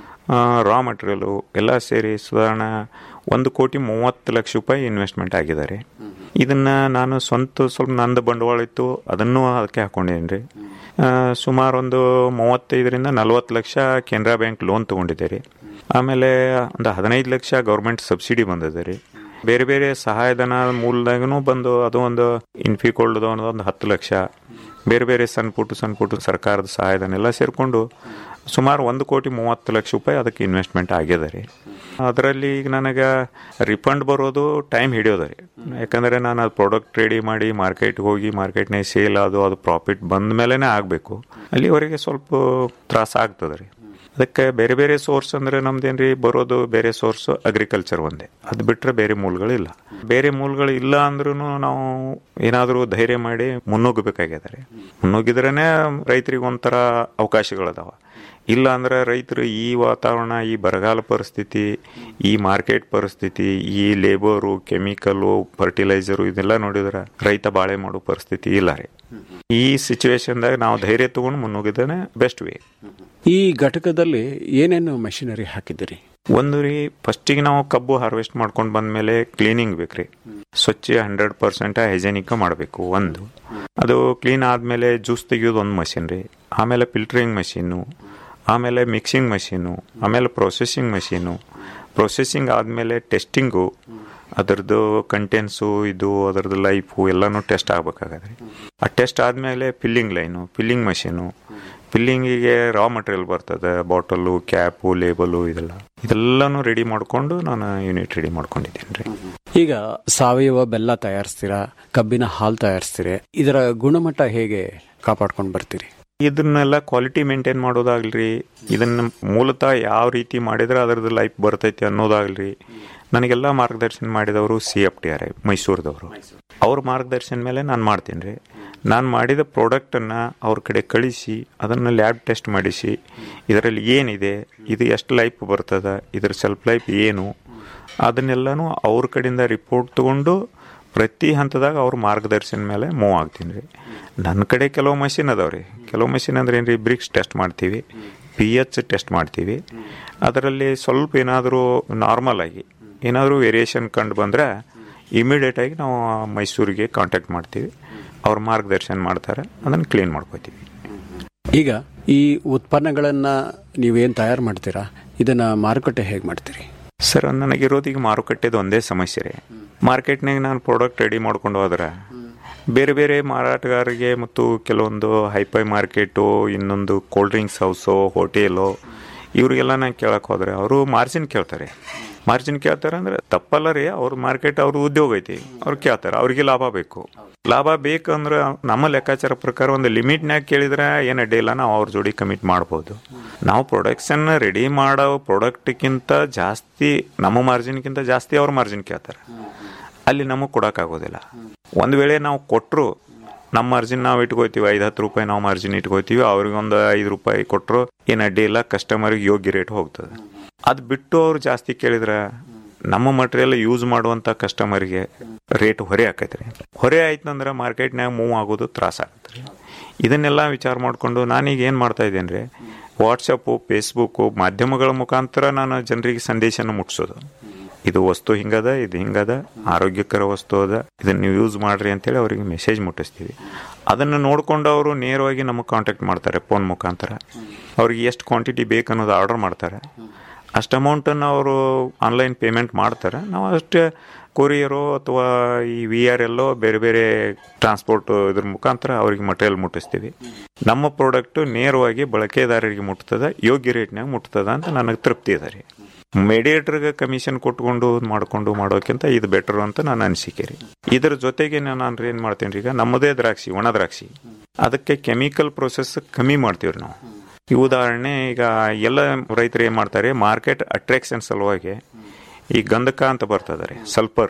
raw material ಎಲ್ಲ ಸೇರಿ ಸಾಧಾರಣ ಒಂದು ಕೋಟಿ ಮೂವತ್ತು ಲಕ್ಷ ರೂಪಾಯಿ ಇನ್ವೆಸ್ಟ್ಮೆಂಟ್ ಆಗಿದ್ದಾರೆ ಇದನ್ನ ನಾನು ಸ್ವಂತ ಸ್ವಲ್ಪ ನಂದು ಬಂಡವಾಳ ಇತ್ತು ಅದನ್ನು ಅದಕ್ಕೆ ಹಾಕೊಂಡಿದ್ದೀನಿ ರೀ ಸುಮಾರು ಒಂದು ಮೂವತ್ತೈದರಿಂದ ನಲವತ್ತು ಲಕ್ಷ ಕೆನರಾ ಬ್ಯಾಂಕ್ ಲೋನ್ ತೊಗೊಂಡಿದ್ದೆ ರೀ ಆಮೇಲೆ ಒಂದು ಹದಿನೈದು ಲಕ್ಷ ಗೌರ್ಮೆಂಟ್ ಸಬ್ಸಿಡಿ ಬಂದಿದೆ ರೀ ಬೇರೆ ಬೇರೆ ಸಹಾಯಧನ ಮೂಲದಾಗೂ ಬಂದು ಅದು ಒಂದು ಇನ್ಫಿಕೋಲ್ಡ್ ಒಂದು ಹತ್ತು ಲಕ್ಷ ಬೇರೆ ಬೇರೆ ಸಣ್ಣ ಪುಟ್ಟು ಸಣ್ಣ ಪುಟ್ಟು ಸರ್ಕಾರದ ಸಹಾಯಧನ ಎಲ್ಲ ಸೇರಿಕೊಂಡು ಸುಮಾರು ಒಂದು ಕೋಟಿ ಮೂವತ್ತು ಲಕ್ಷ ರೂಪಾಯಿ ಅದಕ್ಕೆ ಇನ್ವೆಸ್ಟ್ಮೆಂಟ್ ಆಗಿದೆ ರೀ ಅದರಲ್ಲಿ ಈಗ ನನಗೆ ರಿಫಂಡ್ ಬರೋದು ಟೈಮ್ ಹಿಡಿಯೋದು ರೀ ಯಾಕಂದರೆ ನಾನು ಅದು ಪ್ರಾಡಕ್ಟ್ ರೆಡಿ ಮಾಡಿ ಮಾರ್ಕೆಟ್ಗೆ ಹೋಗಿ ಮಾರ್ಕೆಟ್ನಾಗ ಸೇಲ್ ಅದು ಅದು ಪ್ರಾಫಿಟ್ ಬಂದ ಮೇಲೇ ಆಗಬೇಕು ಅಲ್ಲಿವರೆಗೆ ಸ್ವಲ್ಪ ತ್ರಾಸ ಆಗ್ತದೆ ರೀ ಅದಕ್ಕೆ ಬೇರೆ ಬೇರೆ ಸೋರ್ಸ್ ಅಂದ್ರೆ ನಮ್ದೇನ್ರಿ ಬರೋದು ಬೇರೆ ಸೋರ್ಸ್ ಅಗ್ರಿಕಲ್ಚರ್ ಒಂದೇ ಅದು ಬಿಟ್ರೆ ಬೇರೆ ಮೂಲಗಳಿಲ್ಲ ಬೇರೆ ಮೂಲಗಳು ಇಲ್ಲ ಅಂದ್ರೂ ನಾವು ಏನಾದರೂ ಧೈರ್ಯ ಮಾಡಿ ಮುನ್ನುಗ್ಗಬೇಕಾಗ್ಯದ ರೀ ಮುನ್ನುಗ್ಗಿದ್ರೇನೆ ರೈತರಿಗೆ ಒಂಥರ ಅವಕಾಶಗಳದಾವ ಇಲ್ಲ ಅಂದ್ರೆ ರೈತರು ಈ ವಾತಾವರಣ ಈ ಬರಗಾಲ ಪರಿಸ್ಥಿತಿ ಈ ಮಾರ್ಕೆಟ್ ಪರಿಸ್ಥಿತಿ ಈ ಲೇಬರು ಕೆಮಿಕಲು ಫರ್ಟಿಲೈಸರು ಇದೆಲ್ಲ ನೋಡಿದ್ರೆ ರೈತ ಬಾಳೆ ಮಾಡೋ ಪರಿಸ್ಥಿತಿ ಇಲ್ಲ ರೀ ಈ ಸಿಚುವೇಶನ್ದಾಗ ನಾವು ಧೈರ್ಯ ತಗೊಂಡು ಮುನ್ನುಗ್ಗಿದ್ದೇನೆ ಬೆಸ್ಟ್ ವೇ ಈ ಘಟಕದಲ್ಲಿ ಏನೇನು ಮೆಷಿನರಿ ಹಾಕಿದ್ದೀರಿ ಒಂದು ರೀ ಫಸ್ಟಿಗೆ ನಾವು ಕಬ್ಬು ಹಾರ್ವೆಸ್ಟ್ ಮಾಡ್ಕೊಂಡು ಬಂದ್ಮೇಲೆ ಕ್ಲೀನಿಂಗ್ ಬೇಕ್ರಿ ಸ್ವಚ್ಛ ಹಂಡ್ರೆಡ್ ಪರ್ಸೆಂಟ್ ಹೈಜೆನಿಕ್ ಮಾಡಬೇಕು ಒಂದು ಅದು ಕ್ಲೀನ್ ಆದಮೇಲೆ ಜ್ಯೂಸ್ ತೆಗಿಯೋದು ಒಂದು ಮಷಿನ್ ರೀ ಆಮೇಲೆ ಫಿಲ್ಟರಿಂಗ್ ಮಷೀನು ಆಮೇಲೆ ಮಿಕ್ಸಿಂಗ್ ಮಷೀನು ಆಮೇಲೆ ಪ್ರೊಸೆಸಿಂಗ್ ಮಷೀನು ಪ್ರೊಸೆಸಿಂಗ್ ಆದಮೇಲೆ ಟೆಸ್ಟಿಂಗು ಅದರದ್ದು ಕಂಟೆನ್ಸು ಇದು ಅದರದ್ದು ಲೈಫು ಎಲ್ಲನೂ ಟೆಸ್ಟ್ ಆಗ್ಬೇಕಾಗತ್ತೆ ಆ ಟೆಸ್ಟ್ ಆದಮೇಲೆ ಫಿಲ್ಲಿಂಗ್ ಲೈನು ಫಿಲ್ಲಿಂಗ್ ಮಷೀನು ಫಿಲ್ಲಿಂಗಿಗೆ ರಾ ಮಟೀರಿಯಲ್ ಬರ್ತದೆ ಬಾಟಲು ಕ್ಯಾಪು ಲೇಬಲು ಇದೆಲ್ಲ ಇದೆಲ್ಲನೂ ರೆಡಿ ಮಾಡಿಕೊಂಡು ನಾನು ಯೂನಿಟ್ ರೆಡಿ ಮಾಡ್ಕೊಂಡಿದ್ದೀನಿ ರೀ ಈಗ ಸಾವಯವ ಬೆಲ್ಲ ತಯಾರಿಸ್ತೀರಾ ಕಬ್ಬಿನ ಹಾಲು ತಯಾರಿಸ್ತೀರಿ ಇದರ ಗುಣಮಟ್ಟ ಹೇಗೆ ಕಾಪಾಡ್ಕೊಂಡು ಬರ್ತೀರಿ ಇದನ್ನೆಲ್ಲ ಕ್ವಾಲಿಟಿ ಮೇಂಟೈನ್ ಮಾಡೋದಾಗ್ಲಿ ಇದನ್ನ ಮೂಲತಃ ಯಾವ ರೀತಿ ಮಾಡಿದ್ರೆ ಅದರದ್ದು ಲೈಫ್ ಬರ್ತೈತಿ ಅನ್ನೋದಾಗ್ಲಿ ನನಗೆಲ್ಲ ಮಾರ್ಗದರ್ಶನ ಮಾಡಿದವರು C F T R I ಮೈಸೂರದವರು ಅವ್ರ ಮಾರ್ಗದರ್ಶನ ಮೇಲೆ ನಾನು ಮಾಡ್ತೀನಿ ರೀ ನಾನು ಮಾಡಿದ ಪ್ರಾಡಕ್ಟನ್ನು ಅವ್ರ ಕಡೆ ಕಳಿಸಿ ಅದನ್ನು ಲ್ಯಾಬ್ ಟೆಸ್ಟ್ ಮಾಡಿಸಿ ಇದರಲ್ಲಿ ಏನಿದೆ ಇದು ಎಷ್ಟು ಲೈಫ್ ಬರ್ತದ ಇದ್ರ ಸೆಲ್ಫ್ ಲೈಫ್ ಏನು ಅದನ್ನೆಲ್ಲನೂ ಅವ್ರ ಕಡೆಯಿಂದ ರಿಪೋರ್ಟ್ ತಗೊಂಡು ಪ್ರತಿ ಹಂತದಾಗ ಅವ್ರ ಮಾರ್ಗದರ್ಶನ ಮೇಲೆ ಮೂವ್ ಆಗ್ತೀನಿ ರೀ ನನ್ನ ಕಡೆ ಕೆಲವು ಮಷಿನ್ ಅದಾವ ರೀ ಕೆಲವು ಮಷಿನ್ ಅಂದ್ರೆ ಏನು ರೀ ಬ್ರಿಕ್ಸ್ ಟೆಸ್ಟ್ ಮಾಡ್ತೀವಿ ಪಿ ಎಚ್ ಟೆಸ್ಟ್ ಮಾಡ್ತೀವಿ ಅದರಲ್ಲಿ ಸ್ವಲ್ಪ ಏನಾದರೂ ನಾರ್ಮಲ್ ಆಗಿ ಏನಾದರೂ ವೇರಿಯೇಷನ್ ಕಂಡು ಬಂದರೆ ಇಮಿಡಿಯೇಟ್ ಆಗಿ ನಾವು ಮೈಸೂರಿಗೆ ಕಾಂಟ್ಯಾಕ್ಟ್ ಮಾಡ್ತೀವಿ ಅವ್ರ ಮಾರ್ಗದರ್ಶನ ಮಾಡ್ತಾರೆ ಅದನ್ನು ಕ್ಲೀನ್ ಮಾಡ್ಕೋತೀವಿ ಈಗ ಈ ಉತ್ಪನ್ನಗಳನ್ನ ನೀವೇನು ತಯಾರು ಮಾಡ್ತೀರಾ ಇದನ್ನ ಮಾರುಕಟ್ಟೆ ಹೇಗೆ ಮಾಡ್ತೀರಿ ಸರ್ ನನಗಿರೋದು ಈಗ ಮಾರುಕಟ್ಟೆದು ಒಂದೇ ಸಮಸ್ಯೆ ರೀ ಮಾರ್ಕೆಟ್ನಾಗ ನಾನು ಪ್ರಾಡಕ್ಟ್ ರೆಡಿ ಮಾಡ್ಕೊಂಡು ಹೋದ್ರೆ ಬೇರೆ ಬೇರೆ ಮಾರಾಟಗಾರರಿಗೆ ಮತ್ತು ಕೆಲವೊಂದು ಹೈಫೈ ಮಾರ್ಕೆಟು ಇನ್ನೊಂದು ಕೋಲ್ಡ್ ಡ್ರಿಂಕ್ಸ್ ಹೌಸು ಹೋಟೆಲು ಇವರಿಗೆಲ್ಲ ನಾನು ಕೇಳಕ್ಕೆ ಹೋದ್ರೆ ಅವರು ಮಾರ್ಜಿನ್ ಕೇಳ್ತಾರೆ ಮಾರ್ಜಿನ್ ಕೇಳ್ತಾರೆ ಅಂದ್ರೆ ತಪ್ಪಲ್ಲ ರೀ ಅವ್ರ ಮಾರ್ಕೆಟ್ ಅವ್ರ ಉದ್ಯೋಗ ಐತಿ ಅವ್ರು ಕೇಳ್ತಾರೆ ಅವ್ರಿಗೆ ಲಾಭ ಬೇಕು ಲಾಭ ಬೇಕಂದ್ರೆ ನಮ್ಮ ಲೆಕ್ಕಾಚಾರ ಪ್ರಕಾರ ಒಂದು ಲಿಮಿಟ್ನಾಗ ಕೇಳಿದ್ರೆ ಏನು ಅಡ್ಡಿ ಇಲ್ಲ ನಾವು ಅವ್ರ ಜೋಡಿ ಕಮಿಟ್ ಮಾಡ್ಬೋದು ನಾವು ಪ್ರೊಡಕ್ಷನ್ ರೆಡಿ ಮಾಡೋ ಪ್ರಾಡಕ್ಟ್ಗಿಂತ ಜಾಸ್ತಿ ನಮ್ಮ ಮಾರ್ಜಿನ್ಗಿಂತ ಜಾಸ್ತಿ ಅವ್ರ ಮಾರ್ಜಿನ್ ಕೇಳ್ತಾರೆ ಅಲ್ಲಿ ನಮಗೆ ಕೊಡೋಕ್ಕಾಗೋದಿಲ್ಲ ಒಂದು ವೇಳೆ ನಾವು ಕೊಟ್ಟರು ನಮ್ಮ ಮಾರ್ಜಿನ್ ನಾವು ಇಟ್ಕೋತೀವಿ ಐದು ಹತ್ತು ರೂಪಾಯಿ ನಾವು ಮಾರ್ಜಿನ್ ಇಟ್ಕೋತೀವಿ ಅವ್ರಿಗೆ ಒಂದು ಐದು ರೂಪಾಯಿ ಕೊಟ್ಟರು ಏನು ಅಡ್ಡಿ ಇಲ್ಲ ಕಸ್ಟಮರ್ಗೆ ಯೋಗ್ಯ ರೇಟ್ ಹೋಗ್ತದೆ ಅದು ಬಿಟ್ಟು ಅವ್ರು ಜಾಸ್ತಿ ಕೇಳಿದ್ರೆ ನಮ್ಮ ಮಟೀರಿಯಲ್ ಯೂಸ್ ಮಾಡುವಂಥ ಕಸ್ಟಮರ್ಗೆ ರೇಟ್ ಹೊರೆ ಆಕೈತೆ ರೀ ಹೊರೆ ಆಯ್ತಂದ್ರೆ ಮಾರ್ಕೆಟ್ನಾಗ ಮೂವ್ ಆಗೋದು ತ್ರಾಸ ಆಗತ್ತೆ ರೀ ಇದನ್ನೆಲ್ಲ ವಿಚಾರ ಮಾಡಿಕೊಂಡು ನಾನೀಗ ಏನು ಮಾಡ್ತಾ ಇದ್ದೇನೆ ರೀ ವಾಟ್ಸಪ್ಪು ಫೇಸ್ಬುಕ್ಕು ಮಾಧ್ಯಮಗಳ ಮುಖಾಂತರ ನಾನು ಜನರಿಗೆ ಸಂದೇಶನ ಮುಟ್ಸೋದು ಇದು ವಸ್ತು ಹಿಂಗದ ಇದು ಹಿಂಗದ ಆರೋಗ್ಯಕರ ವಸ್ತು ಅದ ಇದನ್ನ ನೀವು ಯೂಸ್ ಮಾಡ್ರಿ ಅಂತೇಳಿ ಅವರಿಗೆ ಮೆಸೇಜ್ ಮುಟ್ಟಿಸ್ತೀವಿ ಅದನ್ನು ನೋಡ್ಕೊಂಡು ಅವರು ನೇರವಾಗಿ ನಮಗೆ ಕಾಂಟ್ಯಾಕ್ಟ್ ಮಾಡ್ತಾರೆ ಫೋನ್ ಮುಖಾಂತರ ಅವ್ರಿಗೆ ಎಷ್ಟು ಕ್ವಾಂಟಿಟಿ ಬೇಕು ಅನ್ನೋದು ಆರ್ಡರ್ ಮಾಡ್ತಾರೆ ಅಷ್ಟು ಅಮೌಂಟನ್ನು ಅವರು ಆನ್ಲೈನ್ ಪೇಮೆಂಟ್ ಮಾಡ್ತಾರೆ ನಾವು ಅಷ್ಟೇ ಕೊರಿಯರು ಅಥವಾ ಈ ವಿ ಆರ್ ಎಲ್ಲೋ ಬೇರೆ ಬೇರೆ ಟ್ರಾನ್ಸ್ಪೋರ್ಟ್ ಇದ್ರ ಮುಖಾಂತರ ಅವ್ರಿಗೆ ಮಟೀರಿಯಲ್ ಮುಟ್ಟಿಸ್ತೀವಿ ನಮ್ಮ ಪ್ರಾಡಕ್ಟು ನೇರವಾಗಿ ಬಳಕೆದಾರರಿಗೆ ಮುಟ್ತದ ಯೋಗ್ಯ ರೇಟ್ನಾಗ ಮುಟ್ತದ ಅಂತ ನನಗೆ ತೃಪ್ತಿ ಇದೆ ರೀ ಮೇಡಿಯೇಟರ್ಗೆ ಕಮಿಷನ್ ಕೊಟ್ಕೊಂಡು ಮಾಡ್ಕೊಂಡು ಮಾಡೋಕ್ಕಿಂತ ಇದು ಬೆಟರ್ ಅಂತ ನನ್ನ ಅನಿಸಿಕೆ ರೀ ಇದ್ರ ಜೊತೆಗೆ ನಾನು ಏನು ಮಾಡ್ತೀನಿ ರೀ ಈಗ ನಮ್ಮದೇ ದ್ರಾಕ್ಷಿ ಒಣ ದ್ರಾಕ್ಷಿ ಅದಕ್ಕೆ ಕೆಮಿಕಲ್ ಪ್ರೊಸೆಸ್ ಕಮ್ಮಿ ಮಾಡ್ತೀವಿ ನಾವು ಈ ಉದಾಹರಣೆ ಈಗ ಎಲ್ಲ ರೈತರು ಏನು ಮಾಡ್ತಾರೆ ಮಾರ್ಕೆಟ್ ಅಟ್ರಾಕ್ಷನ್ ಸಲುವಾಗಿ ಈ ಗಂಧಕ ಅಂತ ಬರ್ತದೆ ರೀ ಸಲ್ಫರ್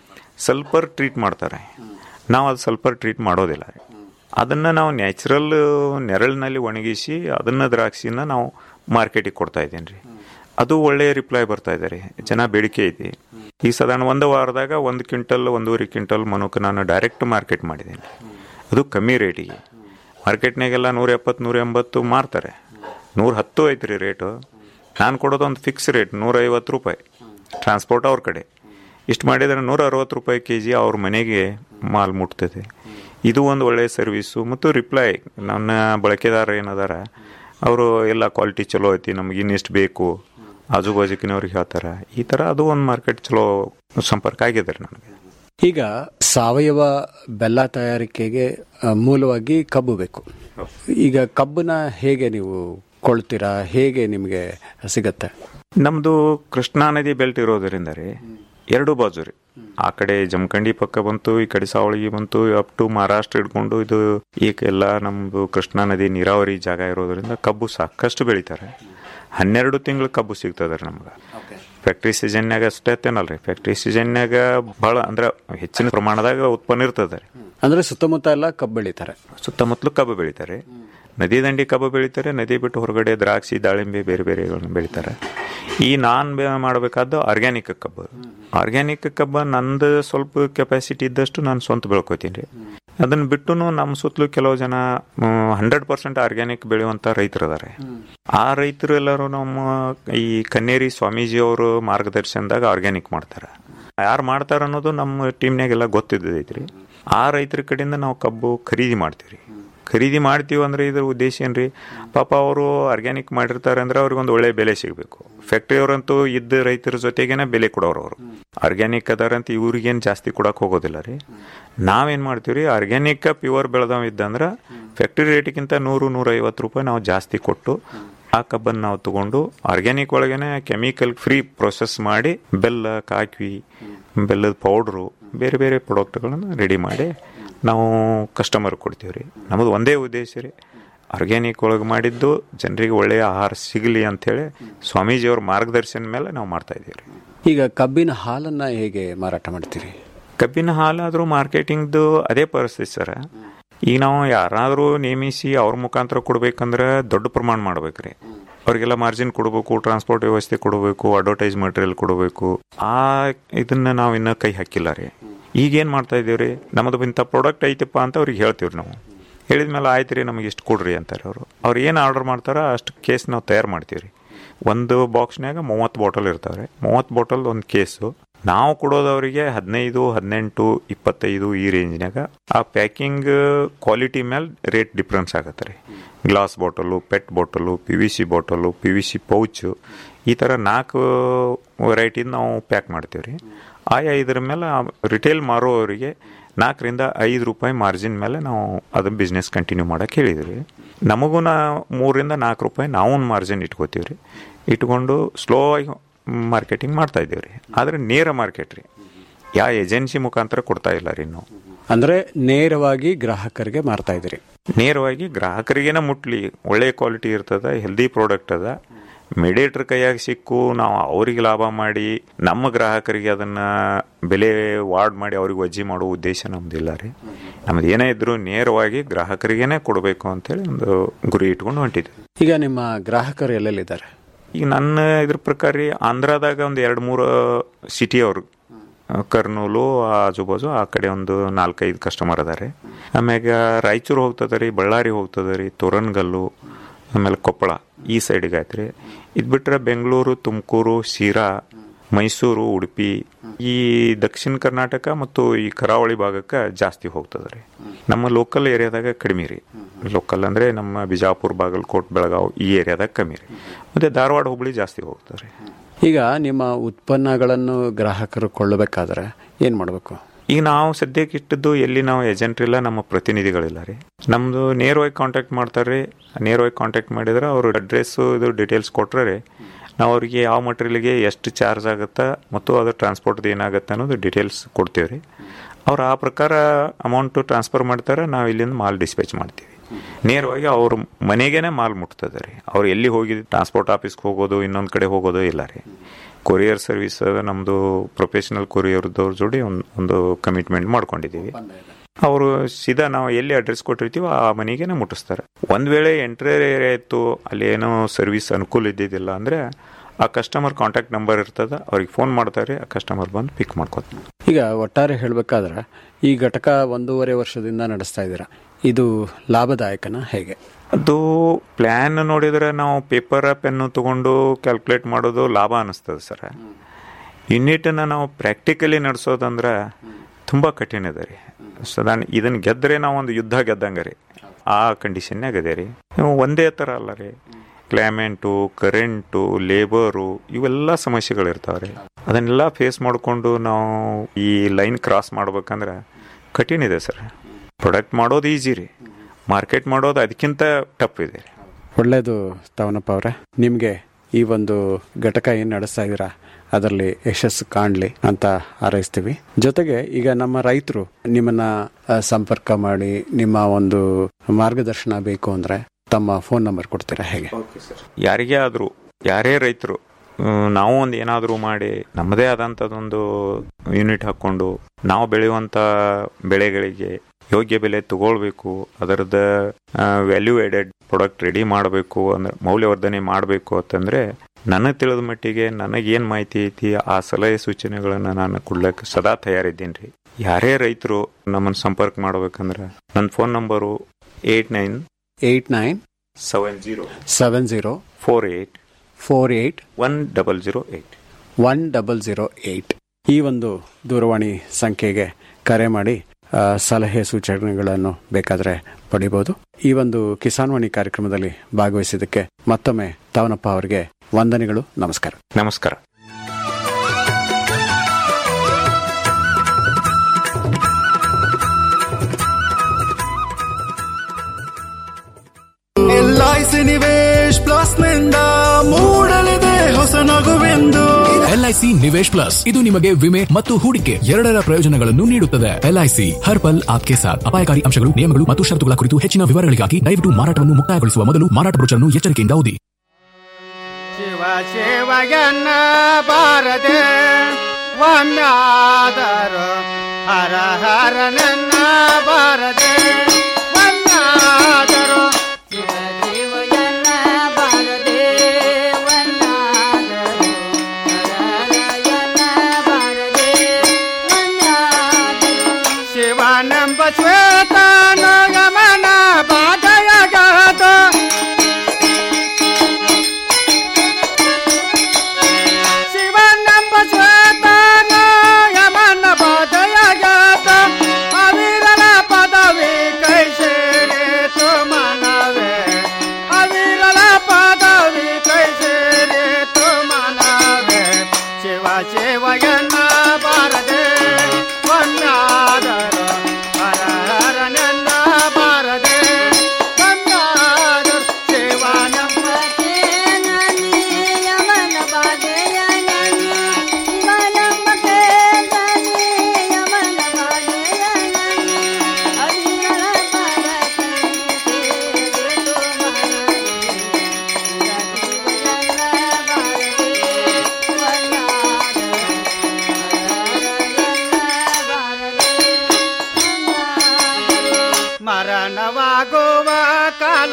ಸಲ್ಫರ್ ಟ್ರೀಟ್ ಮಾಡ್ತಾರೆ ನಾವು ಅದು ಸಲ್ಫರ್ ಟ್ರೀಟ್ ಮಾಡೋದಿಲ್ಲ ಅದನ್ನು ನಾವು ನ್ಯಾಚುರಲ್ ನೆರಳಿನಲ್ಲಿ ಒಣಗಿಸಿ ಅದನ್ನ ದ್ರಾಕ್ಷಿನ ನಾವು ಮಾರ್ಕೆಟಿಗೆ ಕೊಡ್ತಾ ಇದ್ದೀನಿ ರೀ ಅದು ಒಳ್ಳೆಯ ರಿಪ್ಲೈ ಬರ್ತಾ ಇದೆ ರೀ ಜನ ಬೇಡಿಕೆ ಐತಿ ಈ ಸಾಧಾರಣ ಒಂದು ವಾರದಾಗ ಒಂದು ಕ್ವಿಂಟಲ್ ಒಂದೂವರೆ ಕ್ವಿಂಟಲ್ ಮನುಕ ನಾನು ಡೈರೆಕ್ಟ್ ಮಾರ್ಕೆಟ್ ಮಾಡಿದ್ದೀನಿ ಅದು ಕಮ್ಮಿ ರೇಟಿಗೆ ಮಾರ್ಕೆಟ್ನಾಗೆಲ್ಲ ನೂರ ಎಪ್ಪತ್ತು ನೂರ ಎಂಬತ್ತು ಮಾರ್ತಾರೆ ನೂರ ಹತ್ತು ಐತ್ರಿ ರೇಟು ನಾನು ಕೊಡೋದು ಒಂದು ಫಿಕ್ಸ್ ರೇಟ್ ನೂರ ಐವತ್ತು ರೂಪಾಯಿ ಟ್ರಾನ್ಸ್ಪೋರ್ಟ್ ಅವ್ರ ಕಡೆ ಇಷ್ಟು ಮಾಡಿದರೆ ನೂರ ಅರವತ್ತು ರೂಪಾಯಿ ಕೆ ಜಿ ಅವ್ರ ಮನೆಗೆ ಮಾಲ್ ಮುಟ್ತದೆ ಇದು ಒಂದು ಒಳ್ಳೆಯ ಸರ್ವಿಸು ಮತ್ತು ರಿಪ್ಲೈ ನನ್ನ ಬಳಕೆದಾರ ಏನದಾರ ಅವರು ಎಲ್ಲ ಕ್ವಾಲಿಟಿ ಚಲೋ ಐತಿ ನಮ್ಗೆ ಇನ್ನಿಷ್ಟು ಬೇಕು ಆಜು ಬಾಜುಕಿನವ್ರಿಗೆ ಹೇಳ್ತಾರೆ ಈ ಥರ ಅದು ಒಂದು ಮಾರ್ಕೆಟ್ ಚಲೋ ಸಂಪರ್ಕ ಆಗಿದೆ ರೀ ನನಗೆ ಈಗ ಸಾವಯವ ಬೆಲ್ಲ ತಯಾರಿಕೆಗೆ ಆ, ಮೂಲವಾಗಿ ಕಬ್ಬು ಬೇಕು ಈಗ ಕಬ್ಬನ್ನ ಹೇಗೆ ನೀವು ಕೊಳ್ತೀರಾ ಹೇಗೆ ನಿಮಗೆ ಸಿಗತ್ತೆ ನಮ್ದು ಕೃಷ್ಣಾ ನದಿ ಬೆಲ್ಟ್ ಇರೋದರಿಂದ ರೀ ಎರಡು ಬಾಜು ರೀ ಆ ಕಡೆ ಜಮಖಂಡಿ ಪಕ್ಕ ಬಂತು ಈ ಕಡೆ ಸಾವಳಗಿ ಬಂತು ಅಪ್ ಟು ಮಹಾರಾಷ್ಟ್ರ ಹಿಡ್ಕೊಂಡು ಇದು ಈಗ ಎಲ್ಲ ನಮ್ದು ಕೃಷ್ಣಾ ನದಿ ನೀರಾವರಿ ಜಾಗ ಇರೋದ್ರಿಂದ ಕಬ್ಬು ಸಾಕಷ್ಟು ಬೆಳಿತಾರೆ ಹನ್ನೆರಡು ತಿಂಗಳು ಕಬ್ಬು ಸಿಗ್ತದೆ ರೀ ನಮ್ಗೆ ಫ್ಯಾಕ್ಟ್ರಿ ಸೀಸನ್ಯಾಗ ಅಷ್ಟೇ ತೇನಲ್ರಿ ಫ್ಯಾಕ್ಟ್ರಿ ಸೀಸನ್ಯಾಗ ಭಾಳ ಅಂದ್ರೆ ಹೆಚ್ಚಿನ ಪ್ರಮಾಣದಾಗ ಉತ್ಪನ್ನ ಇರ್ತದೆ ರೀ ಅಂದ್ರೆ ಸುತ್ತಮುತ್ತ ಎಲ್ಲ ಕಬ್ಬು ಬೆಳಿತಾರೆ ಸುತ್ತಮುತ್ತಲು ಕಬ್ಬು ಬೆಳಿತಾರೆ ನದಿ ದಂಡಿ ಕಬ್ಬು ಬೆಳಿತಾರೆ ನದಿ ಬಿಟ್ಟು ಹೊರಗಡೆ ದ್ರಾಕ್ಷಿ ದಾಳಿಂಬೆ ಬೇರೆ ಬೇರೆಗಳನ್ನ ಬೆಳಿತಾರೆ ಈ ನಾನ್ ಮಾಡಬೇಕಾದ್ದು ಆರ್ಗ್ಯಾನಿಕ್ ಕಬ್ಬು ಆರ್ಗ್ಯಾನಿಕ್ ಕಬ್ಬ ನಂದು ಸ್ವಲ್ಪ ಕೆಪಾಸಿಟಿ ಇದ್ದಷ್ಟು ನಾನು ಸ್ವಂತ ಬೆಳ್ಕೊತೀನಿ ರೀ ಅದನ್ನ ಬಿಟ್ಟು ನಮ್ಮ ಸುತ್ತಲೂ ಕೆಲವು ಜನ ಹಂಡ್ರೆಡ್ ಪರ್ಸೆಂಟ್ ಆರ್ಗ್ಯಾನಿಕ್ ಬೆಳೆಯುವಂತ ರೈತರು ಅದಾರೆ ಆ ರೈತರು ಎಲ್ಲರೂ ನಮ್ಮ ಈ ಕನ್ನೇರಿ ಸ್ವಾಮೀಜಿ ಅವರು ಮಾರ್ಗದರ್ಶನದಾಗ ಆರ್ಗ್ಯಾನಿಕ್ ಮಾಡ್ತಾರೆ ಯಾರು ಮಾಡ್ತಾರ ಅನ್ನೋದು ನಮ್ಮ ಟೀಮ್ನಾಗೆಲ್ಲ ಗೊತ್ತಿದ್ದೈತ್ರಿ ಆ ರೈತರ ಕಡೆಯಿಂದ ನಾವು ಕಬ್ಬು ಖರೀದಿ ಮಾಡ್ತೀವಿ ಖರೀದಿ ಮಾಡ್ತೀವಿ ಅಂದ್ರೆ ಇದ್ರ ಉದ್ದೇಶ ಏನ್ರಿ ಪಾಪ ಅವರು ಆರ್ಗ್ಯಾನಿಕ್ ಮಾಡಿರ್ತಾರೆ ಅಂದ್ರೆ ಅವ್ರಿಗೆ ಒಂದು ಒಳ್ಳೆ ಬೆಲೆ ಸಿಗಬೇಕು ಫ್ಯಾಕ್ಟ್ರಿಯವರಂತೂ ಇದ್ದ ರೈತರ ಜೊತೆಗೇನೆ ಬೆಲೆ ಕೊಡೋರು ಅವರು ಆರ್ಗ್ಯಾನಿಕ್ ಅದಾರಂತ ಇವ್ರಿಗೇನು ಜಾಸ್ತಿ ಕೊಡಕ್ ಹೋಗೋದಿಲ್ಲ ರೀ ನಾವೇನ್ ಮಾಡ್ತೀವಿ ರೀ ಆರ್ಗ್ಯಾನಿಕ್ ಪ್ಯೂರ್ ಬೆಳೆದವ ಇದ್ದಂದ್ರೆ ಫ್ಯಾಕ್ಟ್ರಿ ರೇಟಿಗಿಂತ ನೂರು ನೂರ ಐವತ್ತು ರೂಪಾಯಿ ನಾವು ಜಾಸ್ತಿ ಕೊಟ್ಟು ಆ ಕಬ್ಬನ್ನು ನಾವು ತಗೊಂಡು ಆರ್ಗ್ಯಾನಿಕ್ ಒಳಗೇನೆ ಕೆಮಿಕಲ್ ಫ್ರೀ ಪ್ರೊಸೆಸ್ ಮಾಡಿ ಬೆಲ್ಲ ಕಾಕಿ ಬೆಲ್ಲದ ಪೌಡ್ರು ಬೇರೆ ಬೇರೆ ಪ್ರಾಡಕ್ಟ್ಗಳನ್ನು ರೆಡಿ ಮಾಡಿ ನಾವು ಕಸ್ಟಮರ್ ಕೊಡ್ತೀವಿ ರೀ ನಮ್ಮದು ಒಂದೇ ಉದ್ದೇಶ ರೀ ಆರ್ಗ್ಯಾನಿಕ್ ಒಳಗೆ ಮಾಡಿದ್ದು ಜನರಿಗೆ ಒಳ್ಳೆಯ ಆಹಾರ ಸಿಗಲಿ ಅಂಥೇಳಿ ಸ್ವಾಮೀಜಿಯವ್ರ ಮಾರ್ಗದರ್ಶನ ಮೇಲೆ ನಾವು ಮಾಡ್ತಾ ಇದ್ದೀವಿ ರೀ ಈಗ ಕಬ್ಬಿನ ಹಾಲನ್ನ ಹೇಗೆ ಮಾರಾಟ ಮಾಡ್ತೀರಿ ಕಬ್ಬಿನ ಹಾಲಾದರೂ ಮಾರ್ಕೆಟಿಂಗ್ದು ಅದೇ ಪರಿಸ್ಥಿತಿ ಸರ್ ಈಗ ನಾವು ಯಾರಾದರೂ ನೇಮಿಸಿ ಅವ್ರ ಮುಖಾಂತರ ಕೊಡ್ಬೇಕಂದ್ರೆ ದೊಡ್ಡ ಪ್ರಮಾಣ ಮಾಡ್ಬೇಕ್ರಿ ಅವ್ರಿಗೆಲ್ಲ ಮಾರ್ಜಿನ್ ಕೊಡಬೇಕು ಟ್ರಾನ್ಸ್ಪೋರ್ಟ್ ವ್ಯವಸ್ಥೆ ಕೊಡಬೇಕು ಅಡ್ವರ್ಟೈಸ್ ಮಟೀರಿಯಲ್ ಕೊಡಬೇಕು ಆ ಇದನ್ನ ನಾವು ಇನ್ನೂ ಕೈ ಹಾಕಿಲ್ಲ ರೀ ಈಗೇನು ಮಾಡ್ತಾ ಇದೀವಿ ರೀ ನಮ್ಮದು ಇಂಥ ಪ್ರಾಡಕ್ಟ್ ಐತಪ್ಪ ಅಂತ ಅವ್ರಿಗೆ ಹೇಳ್ತೀವಿ ನಾವು ಹೇಳಿದ್ಮೇಲೆ ಆಯ್ತು ರೀ ನಮಗೆ ಇಷ್ಟು ಕೊಡ್ರಿ ಅಂತಾರೆ ಅವರು ಅವ್ರು ಏನು ಆರ್ಡರ್ ಮಾಡ್ತಾರೋ ಅಷ್ಟು ಕೇಸ್ ನಾವು ತಯಾರು ಮಾಡ್ತೀವಿ ರೀ ಒಂದು ಬಾಕ್ಸ್ನಾಗ ಮೂವತ್ತು ಬಾಟಲ್ ಇರ್ತಾವೆ ಮೂವತ್ತು ಬಾಟಲ್ ಒಂದು ಕೇಸು ನಾವು ಕೊಡೋದವರಿಗೆ ಹದಿನೈದು ಹದಿನೆಂಟು ಇಪ್ಪತ್ತೈದು ಈ ರೇಂಜ್ನಾಗ ಆ ಪ್ಯಾಕಿಂಗ್ ಕ್ವಾಲಿಟಿ ಮೇಲೆ ರೇಟ್ ಡಿಫ್ರೆನ್ಸ್ ಆಗುತ್ತೆ ರೀ glass bottle PET bottle P V C bottle P V C pouch ಈ ಥರ ನಾಲ್ಕು ವೆರೈಟಿನ ನಾವು ಪ್ಯಾಕ್ ಮಾಡ್ತೀವಿ ರೀ ಆಯಾ ಇದ್ರ ಮೇಲೆ ರಿಟೇಲ್ ಮಾರೋವರಿಗೆ ನಾಲ್ಕರಿಂದ ಐದು ರೂಪಾಯಿ ಮಾರ್ಜಿನ್ ಮೇಲೆ ನಾವು ಅದು ಬಿಸ್ನೆಸ್ ಕಂಟಿನ್ಯೂ ಮಾಡಕ್ಕೆ ಹೇಳಿದ್ವಿ ನಮಗೂ ನಾ ಮೂರಿಂದ ನಾಲ್ಕು ರೂಪಾಯಿ ನಾವು ಒಂದು ಮಾರ್ಜಿನ್ ಇಟ್ಕೋತೀವಿ ರೀ ಇಟ್ಕೊಂಡು ಸ್ಲೋ ಆಗಿ ಮಾರ್ಕೆಟಿಂಗ್ ಮಾಡ್ತಾ ಇದ್ದೀವಿ ರೀ ಆದರೆ ನೇರ ಮಾರ್ಕೆಟ್ ರೀ ಯಾವ ಏಜೆನ್ಸಿ ಮುಖಾಂತರ ಕೊಡ್ತಾ ಇಲ್ಲ ರೀ ನಾವು ಅಂದ್ರೆ ನೇರವಾಗಿ ಗ್ರಾಹಕರಿಗೆ ಮಾರ್ತಾ ಇದ್ದೀರಿ ನೇರವಾಗಿ ಗ್ರಾಹಕರಿಗೇನ ಮುಟ್ಲಿ ಒಳ್ಳೆ ಕ್ವಾಲಿಟಿ ಇರ್ತದ ಹೆಲ್ದಿ ಪ್ರಾಡಕ್ಟ್ ಅದ ಮಿಡೇಟ್ರ್ ಕೈಯಾಗ ಸಿಕ್ಕು ನಾವು ಅವ್ರಿಗೆ ಲಾಭ ಮಾಡಿ ನಮ್ಮ ಗ್ರಾಹಕರಿಗೆ ಅದನ್ನ ಬೆಲೆ ವಾರ್ಡ್ ಮಾಡಿ ಅವ್ರಿಗೆ ವಜ್ಜಿ ಮಾಡೋ ಉದ್ದೇಶ ನಮ್ದಿಲ್ಲ ರೀ ನಮ್ದು ಏನೇ ಇದ್ರು ನೇರವಾಗಿ ಗ್ರಾಹಕರಿಗೇನೆ ಕೊಡಬೇಕು ಅಂತೇಳಿ ಒಂದು ಗುರಿ ಇಟ್ಕೊಂಡು ಹೊಂಟಿದ್ವಿ ಈಗ ನಿಮ್ಮ ಗ್ರಾಹಕರು ಎಲ್ಲೆಲ್ಲಿದ್ದಾರೆ ಈಗ ನನ್ನ ಇದ್ರ ಪ್ರಕಾರ ರೀ ಆಂಧ್ರದಾಗ ಒಂದು ಎರಡು ಮೂರು ಸಿಟಿ ಅವರು ಕರ್ನೂಲು ಆಜುಬಾಜು ಆ ಕಡೆ ಒಂದು ನಾಲ್ಕೈದು ಕಸ್ಟಮರ್ ಅದಾರೆ ಆಮ್ಯಾಗ ರಾಯಚೂರು ಹೋಗ್ತದೆ ರೀ ಬಳ್ಳಾರಿ ಹೋಗ್ತದೆ ರೀ ತೋರನ್ಗಲ್ಲು ಆಮೇಲೆ ಕೊಪ್ಪಳ ಈ ಸೈಡಿಗೆ ಆಯ್ತು ರೀ ಇದು ಬಿಟ್ರೆ ಬೆಂಗಳೂರು ತುಮಕೂರು ಶಿರಾ ಮೈಸೂರು ಉಡುಪಿ ಈ ದಕ್ಷಿಣ ಕರ್ನಾಟಕ ಮತ್ತು ಈ ಕರಾವಳಿ ಭಾಗಕ್ಕೆ ಜಾಸ್ತಿ ಹೋಗ್ತದೆ ರೀ ನಮ್ಮ ಲೋಕಲ್ ಏರಿಯಾದಾಗ ಕಡಿಮೆ ರೀ ಲೋಕಲ್ ಅಂದರೆ ನಮ್ಮ ಬಿಜಾಪುರ ಬಾಗಲಕೋಟ್ ಬೆಳಗಾವ್ ಈ ಏರಿಯಾದಾಗ ಕಮ್ಮಿ ರೀ ಮತ್ತು ಧಾರವಾಡ ಹುಬ್ಳಿ ಜಾಸ್ತಿ ಹೋಗ್ತದೆ ರೀ ಈಗ ನಿಮ್ಮ ಉತ್ಪನ್ನಗಳನ್ನು ಗ್ರಾಹಕರು ಕೊಳ್ಳಬೇಕಾದ್ರೆ ಏನ್ ಮಾಡಬೇಕು ಈಗ ನಾವು ಸದ್ಯಕ್ಕೆ ಇಟ್ಟದ್ದು ಎಲ್ಲಿ ನಾವು ಏಜೆಂಟ್ ಇಲ್ಲ ನಮ್ಮ ಪ್ರತಿನಿಧಿಗಳಿಲ್ಲ ರೀ ನಮ್ಮದು ನೇರವಾಗಿ ಕಾಂಟ್ಯಾಕ್ಟ್ ಮಾಡ್ತಾರೆ ರೀ ನೇರವಾಗಿ ಕಾಂಟ್ಯಾಕ್ಟ್ ಮಾಡಿದ್ರೆ ಅವ್ರ ಅಡ್ರೆಸ್ಸು ಇದು ಡೀಟೇಲ್ಸ್ ಕೊಟ್ರೆ ರೀ ನಾವು ಅವ್ರಿಗೆ ಯಾವ ಮಟೀರಿಯಲ್ಗೆ ಎಷ್ಟು ಚಾರ್ಜ್ ಆಗುತ್ತಾ ಮತ್ತು ಅದು ಟ್ರಾನ್ಸ್ಪೋರ್ಟ್ದು ಏನಾಗುತ್ತೆ ಅನ್ನೋದು ಡೀಟೇಲ್ಸ್ ಕೊಡ್ತೀವಿ ರೀ ಅವ್ರು ಆ ಪ್ರಕಾರ ಅಮೌಂಟು ಟ್ರಾನ್ಸ್ಫರ್ ಮಾಡ್ತಾರೆ ನಾವು ಇಲ್ಲಿಂದ ಮಾಲ್ ಡಿಸ್ಪ್ಯಾಚ್ ಮಾಡ್ತೀವಿ ನೇರವಾಗಿ ಅವ್ರ ಮನೆಗೇನೆ ಮಾಲ್ ಮುಟ್ತದೆ ರೀ ಅವ್ರು ಎಲ್ಲಿ ಹೋಗಿ ಟ್ರಾನ್ಸ್ಪೋರ್ಟ್ ಆಫೀಸ್ಗೆ ಹೋಗೋದು ಇನ್ನೊಂದು ಕಡೆ ಹೋಗೋದು ಇಲ್ಲ ರೀ ಕೊರಿಯರ್ ಸರ್ವಿಸ್ ನಮ್ಮದು ಪ್ರೊಫೆಷನಲ್ ಕೊರಿಯರ್ದವ್ರ ಜೋಡಿ ಒಂದು ಒಂದು ಕಮಿಟ್ಮೆಂಟ್ ಮಾಡ್ಕೊಂಡಿದ್ದೀವಿ ಅವರು ಸೀದಾ ನಾವು ಎಲ್ಲಿ ಅಡ್ರೆಸ್ ಕೊಟ್ಟಿರ್ತೀವೋ ಆ ಮನೆಗೇನೆ ಮುಟ್ಟಿಸ್ತಾರೆ ಒಂದ್ ವೇಳೆ ಎಂಟ್ರಿ ಏರಿಯಾ ಇತ್ತು ಅಲ್ಲಿ ಏನೋ ಸರ್ವಿಸ್ ಅನುಕೂಲ ಇದ್ದಿದ್ದಿಲ್ಲ ಅಂದ್ರೆ ಆ ಕಸ್ಟಮರ್ ಕಾಂಟ್ಯಾಕ್ಟ್ ನಂಬರ್ ಇರ್ತದ ಅವ್ರಿಗೆ ಫೋನ್ ಮಾಡ್ತಾರೆ ಆ ಕಸ್ಟಮರ್ ಬಂದು ಪಿಕ್ ಮಾಡ್ಕೋತಾರೆ ಈಗ ಒಟ್ಟಾರೆ ಹೇಳ್ಬೇಕಾದ್ರೆ ಈ ಘಟಕ ಒಂದೂವರೆ ವರ್ಷದಿಂದ ನಡೆಸ್ತಾ ಇದ್ದೀರಾ ಇದು ಲಾಭದಾಯಕನ ಹೇಗೆ ಅದು ಪ್ಲಾನ್ ನೋಡಿದ್ರೆ ನಾವು ಪೇಪರ್ ಪೆನ್ನು ತಗೊಂಡು ಕ್ಯಾಲ್ಕುಲೇಟ್ ಮಾಡೋದು ಲಾಭ ಅನಿಸ್ತದೆ ಸರ್ ಯೂನಿಟನ್ನ ನಾವು ಪ್ರಾಕ್ಟಿಕಲಿ ನಡೆಸೋದಂದ್ರೆ ತುಂಬ ಕಠಿಣ ಇದೆ ರೀ ಸಾಧಾರಣ ಇದನ್ನ ಗೆದ್ದರೆ ನಾವು ಒಂದು ಯುದ್ಧ ಗೆದ್ದಂಗೆ ರೀ ಆ ಕಂಡೀಷನ್ನಾಗ ಅದೇ ರೀ ನೀವು ಒಂದೇ ಥರ ಅಲ್ಲ ರೀ ಕ್ಲೈಮೇಟು ಕರೆಂಟು ಲೇಬರು ಇವೆಲ್ಲ ಸಮಸ್ಯೆಗಳಿರ್ತಾವೆ ರೀ ಅದನ್ನೆಲ್ಲ ಫೇಸ್ ಮಾಡಿಕೊಂಡು ನಾವು ಈ ಲೈನ್ ಕ್ರಾಸ್ ಮಾಡ್ಬೇಕಂದ್ರೆ ಕಠಿಣ ಇದೆ ಸರ್ ಪ್ರೊಡಕ್ಟ್ ಮಾಡೋದು ಈಜಿ ರೀ ಮಾರ್ಕೆಟ್ ಮಾಡೋದು ಅದಕ್ಕಿಂತ ಟಫ್ ಇದೆ ರೀ ಒಳ್ಳೇದು ತವನಪ್ಪ ಅವರೇ ನಿಮಗೆ ಈ ಒಂದು ಘಟಕ ಏನು ನಡೆಸ್ತಾ ಇದ್ದೀರಾ ಅದರಲ್ಲಿ ಯಶಸ್ಸು ಕಾಣಲಿ ಅಂತ ಹಾರೈಸ್ತೀವಿ ಜೊತೆಗೆ ಈಗ ನಮ್ಮ ರೈತರು ನಿಮ್ಮನ್ನ ಆ, ಸಂಪರ್ಕ ಮಾಡಿ ನಿಮ್ಮ ಒಂದು ಮಾರ್ಗದರ್ಶನ ಬೇಕು ಅಂದ್ರೆ ತಮ್ಮ ಫೋನ್ ನಂಬರ್ ಕೊಡ್ತೀರಾ ಹೇಗೆ ಯಾರಿಗೇ ಆದರೂ ಯಾರೇ ರೈತರು ನಾವು ಒಂದು ಏನಾದರೂ ಮಾಡಿ ನಮ್ಮದೇ ಆದಂಥದ್ದೊಂದು ಯೂನಿಟ್ ಹಾಕ್ಕೊಂಡು ನಾವು ಬೆಳೆಯುವಂಥ ಬೆಳೆಗಳಿಗೆ ಯೋಗ್ಯ ಬೆಲೆ ತಗೊಳ್ಬೇಕು ಅದರದ ವ್ಯಾಲ್ಯೂ ಎಡೆಡ್ ಪ್ರಾಡಕ್ಟ್ ರೆಡಿ ಮಾಡಬೇಕು ಅಂದ್ರೆ ಮೌಲ್ಯವರ್ಧನೆ ಮಾಡಬೇಕು ಅಂತಂದ್ರೆ ನನಗೆ ತಿಳಿದ ಮಟ್ಟಿಗೆ ನನಗೇನು ಮಾಹಿತಿ ಐತಿ ಆ ಸಲಹೆ ಸೂಚನೆಗಳನ್ನು ನಾನು ಕೊಡ್ಲಿಕ್ಕೆ ಸದಾ ತಯಾರಿದ್ದೀನಿ ರೀ ಯಾರೇ ರೈತರು ನಮ್ಮನ್ನು ಸಂಪರ್ಕ ಮಾಡ್ಬೇಕಂದ್ರೆ ನನ್ನ phone number eight nine eight nine seven zero seven zero four eight four eight one double zero eight one double zero eight ಈ ಒಂದು ದೂರವಾಣಿ ಸಂಖ್ಯೆಗೆ ಕರೆ ಮಾಡಿ ಆ, ಸಲಹೆ ಸೂಚನೆಗಳನ್ನು ಬೇಕಾದರೆ ಪಡಿಬೋದು ಈ ಒಂದು ಕಿಸಾನ್ವಾಣಿ ಕಾರ್ಯಕ್ರಮದಲ್ಲಿ ಭಾಗವಹಿಸಿದ್ದಕ್ಕೆ ಮತ್ತೊಮ್ಮೆ ತವನಪ್ಪ ಅವರಿಗೆ ವಂದನೆಗಳು ನಮಸ್ಕಾರ ನಮಸ್ಕಾರ L I C Nivesh Plus ನಿಂದ ಮೂಡಲಿದೆ ಹೊಸ ನಗುವೆಂದು ಎಲ್ಐಸಿ ನಿವೇಶ್ ಪ್ಲಸ್ ಇದು ನಿಮಗೆ ವಿಮೆ ಮತ್ತು ಹೂಡಿಕೆ ಎರಡರ ಪ್ರಯೋಜನಗಳನ್ನು ನೀಡುತ್ತದೆ ಎಲ್ಐಸಿ ಹರ್ ಪಲ್ ಆಪ್ಕೆ ಸಾಥ್ ಅಪಾಯಕಾರಿ ಅಂಶಗಳು ನಿಯಮಗಳು ಮತ್ತು ಷರತ್ತುಗಳ ಕುರಿತು ಹೆಚ್ಚಿನ ವಿವರಗಳಿಗಾಗಿ ದಯವಿಟ್ಟು ಮಾರಾಟವನ್ನು ಮುಕ್ತಾಯಗೊಳಿಸುವ ಮೊದಲು ಮಾರಾಟ ಬ್ರೋಚರ್ನ್ನು ಎಚ್ಚರಿಕೆಯಿಂದ ಓದಿ ಶಿವ ಶಿವಯನ್ನ ಬಾರದೆ ಒಮ್ಮ್ಯಾದರು ಹರ ಹರ ನನ್ನ ಬಾರದೆ ಒಮ್ಮ್ಯಾದರು ಶಿವ ಶಿವಯನ್ನ ಬಾರದೆ ಒಮ್ಮ್ಯಾದರು ಶಿವನೆಂಬ ಶ್ವೇತನ ಗಮನ ಬಾಧಯಗಾತ ಶಿವನೆಂಬ ಶ್ವೇತನ ಯಮನ ಬಾಧಯಗಾತ ಅವಿರಲ ಪದವಿ ಕೈ ಸೇರಿತು ಮನವೇ ಅವಿರಲ ಪದವಿ ಕೈ ಸೇರಿತು ಮನವೇ ಶಿವ ಶಿವಯನ್ನ ಬಾರದೆ ಒನ್ನಾದರು ಹರ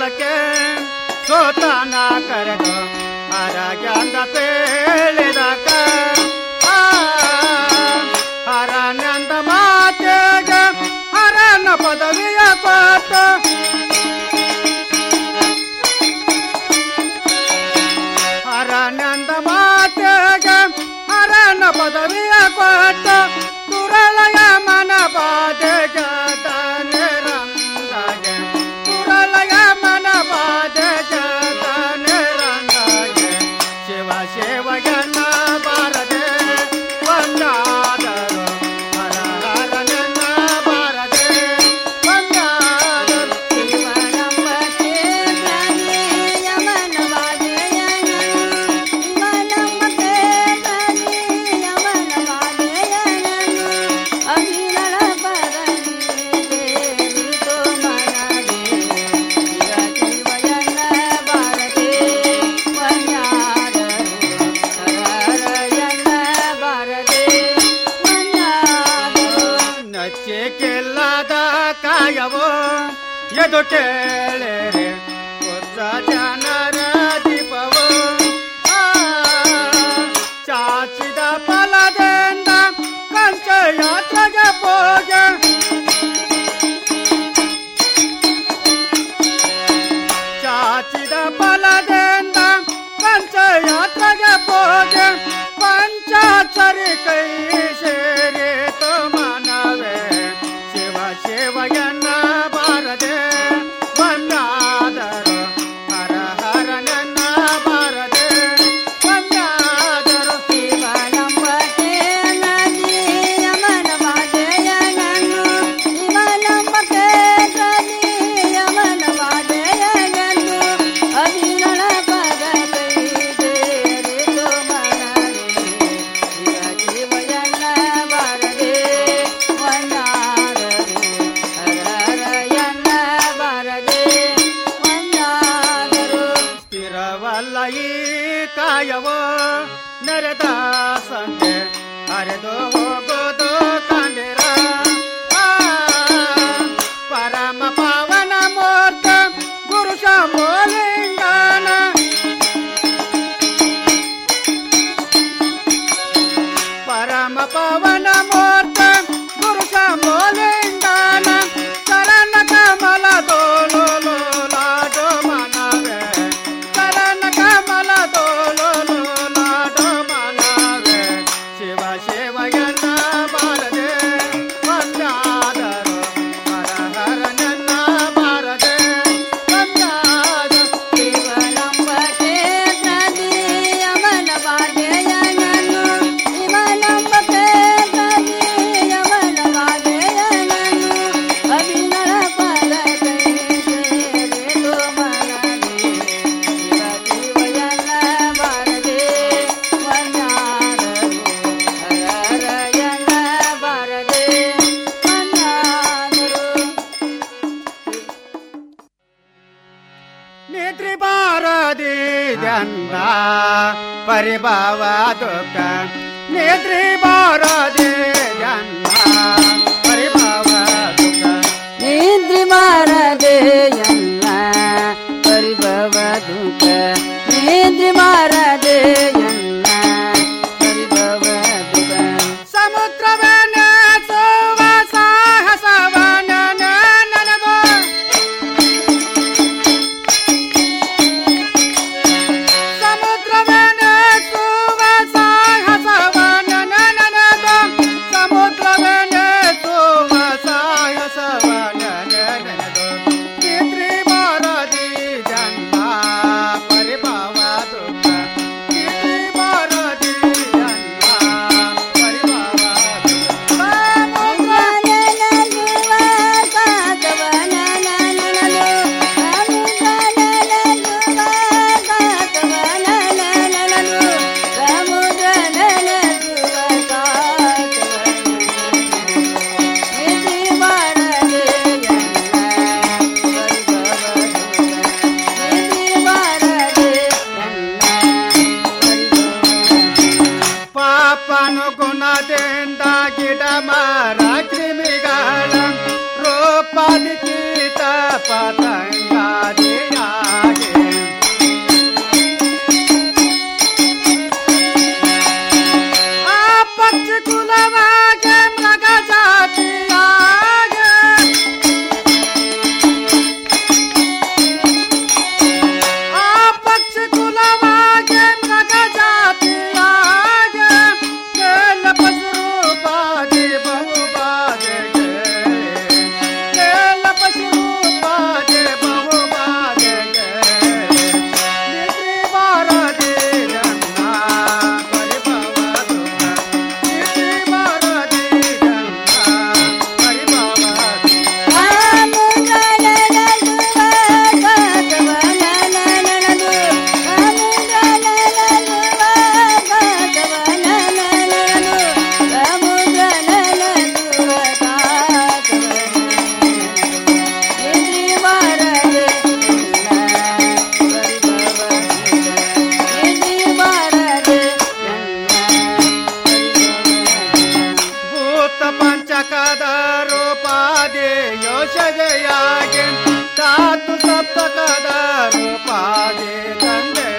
ಪದಕ್ಕೆ ಸೋತಾನ ಕರೆದು ಹರಗಂದ ಪೇಳಿದಕ ಹರನಂದ ಮಾತೆಗೆ ಹರನ ಪದವಿಯ ಕೊಟ್ಟ ಹರನಂದ ಮಾತೆಗೆ ಹರನ ಪದವಿಯ ಕೊಟ್ಟ ತುರಳಯ ಮನ ಬಾಧೆಗೆ ರಂಗಾಗೆ ತುರಳಯ ಮನ ಬಾಧೆಗೆ ರಂಗಾಗೆ ಶಿವ ಶಿವಗನ್ನ ಬಾರದೆ ಬಂದಾದರು ಹರ ಹರ ನನ್ನ ಬಾರದೆ ಬಂದಾದರು ನಚ್ಚಿಕೆಲ್ಲದ ಕಾಯವೋ ಎದು ಕೇಳಿರೆ ಹೊಸ ಜನರ ದೀಪವೋ ಆ, ಚಾಚಿದ ಫಲದಿಂದ ಕಂಚ ಯಾತ್ರೆಗೆ ಹೋಗೆ ಚಾಚಿದ ಫಲದಿಂದ ಕಂಚ ಯಾತ್ರೆಗೆ ಹೋಗೆ ಪಂಚಾಕ್ಷರಿ ಕೈ ಸೇರಿತು ಮನವೇ ಶಿವ ಶಿವಯನ್ನ ಬಾರದೆ ಬಂದಾದರು ಹರ ಹರ ನನ್ನ ಬಾರದೆ ಬಂದಾದರು ಶಿವ ನಂಬಕೆ ಯಮನ ಬಾಧೆಯನನ್ನು ಶಿವ ನಂಬಕೆ ಯಮನ ಬಾಧೆಯನನ್ನು ಅಭಿನಳ ಪದ ಕೈದೇರಿತು ಮನವೇ ಶಿವ ಶಿವಯನ್ನ ಬಾರದೆ ಬಂದಾದರು ಹರಯನ್ನ ಬಾರದೆ ಬಂದಾದರು ಸ್ಥಿರವಲ್ಲ ಈ ಕಾಯವೋ ನೆರೆದ ಸಂತೆ ಹರಿದು ಹೋಗೋದು ಕಂಡಿರ ಆ, ಪರಮ ಪಾವನ ಮೂರ್ತ ಗುರು ಶಂಭೋಲಿಂಗನ ಪರಮ ಪವನ ಮೂರ್ತ ಗುರು ಶಂಭೋಲಿಂಗನ ಚರಣ ಕಮಲ ದೋಲು ಲಾಡೋ ಮನವೇ ಚರಣ ಕಮಲ ದೋಲು ಲಾಡೋ ಮನವೇ ಶಿವ ಶಿವಯನ್ನ ಬಾರದೆ ಬಂದಾದರು ಹರ ಹರ ನನ್ನ ಬಾರದೆ ಬಂದಾದ ಶಿವ ನಂಬಕೆ ನದಿ ಯಮನ ಬಾಧೆಯನನ್ನು ಶಿವ ನಂಬಕೆ ನದಿ ಯಮನ ಬಾಧೆಯನನ್ನು ಅಭಿನಳ ಪದ ಕೈ ಸೇರಿತು ಮನವೇ ಶಿವ ಶಿವಯನ್ನ ಬಾರದೆ ಬಂದಾದರು ಹರಯನ್ನ ಬಾರದೆ ಬಂದಾದರು ನಿದ್ರಿ ಬಾರದಿ ಜಂದ ಪರಿಭವ ದುಃಖ ನಿದ್ರಿ ಬಾರದಿ ಜಂದ ಪರಿಭವ ದುಃಖ ನಿದ್ರಿ ಬಾರದೆ ಎಲ್ಲ ಪರಿಭವ ದುಃಖ ನಿದ್ರಿ ಬಾರದೆ ಎಲ್ಲ ಪರಿಭವ ದುಃಖ ಸಮುದ್ರವನ್ನ ಸೋವ ಸಾಹಸವನ ನನಗೋ ಸಮುದ್ರವನ ಸುವ ಸಾಹಸವನ ನನನದು ನಾಟಕದ ರೂಪಾದೆ ಯೋಷಜೆಯಾಗೆ ತಾತು ಸಪ್ತಕದ ರೂಪಾದೆ ತಂದೆ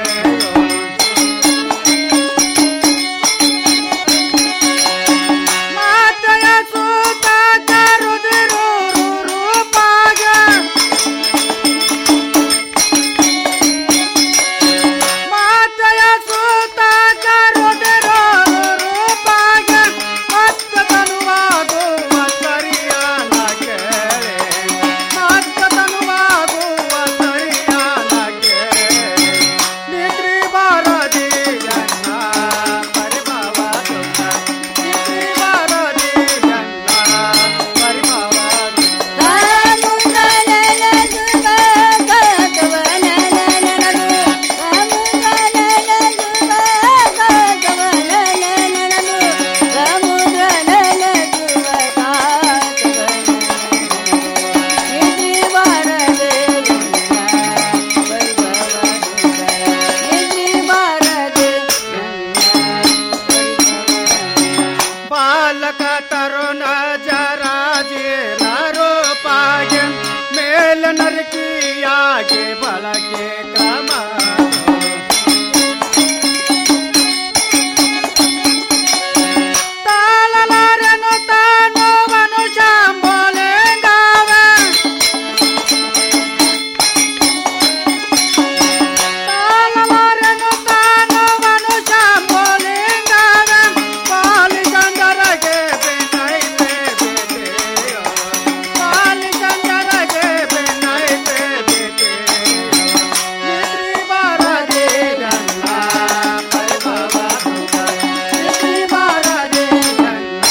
ಮಾತೆಯ ಸೂತ ಕರುದಿರು ರೂಪಾಗ ಮಾತೆಯ ಸೂತ ಕರುದಿರು ರೂಪಾಗ ಮತ್ತ ತನುವಾಗುವ ಸರಿಯಾನ ಕೇಳೆ ಮತ್ತ ತನುವಾಗುವ ಸರಿಯಾನ ಕೇಳೆ ನಿದ್ರಿ ಬಾರದಿ ಜನ್ನ ಪರಿಭವ ದುಃಖ ನಿದ್ರಿ ಬಾರದಿ ಜನ್ನ ಪರಿಭವ ಬಾಲಕ ತರುಣ ಜರಾಜೆ ನರೋಪಾಗೆ ಮೇಲ ನರಕಿಯಾಗೆ ಬಳಕೆ ಕ್ರಮ ತಾಳಲಾರನು ತಾನು ಮನುಷ್ಯಾಂಬೋಲೆಂದಾವ ತಾಳಲಾರನು ತಾನು ಮನುಷ್ಯಾಂಬೋಲೆಂದಾವ ಪಾಲಿಗಂಧರಗೆ ಬೆನ್ನೈತೆ ಬೇಟೆಯೋ ಪಾಲಿಗಂಧರಗೆ ಬೆನ್ನೈತೆ ಬೇಟೆಯೋ ನಿದ್ರಿ ಬಾರದೆ ಗಂಗ ಪರಿಭವ ನಿದ್ರಿ ಬಾರದೆ ಗಂಗ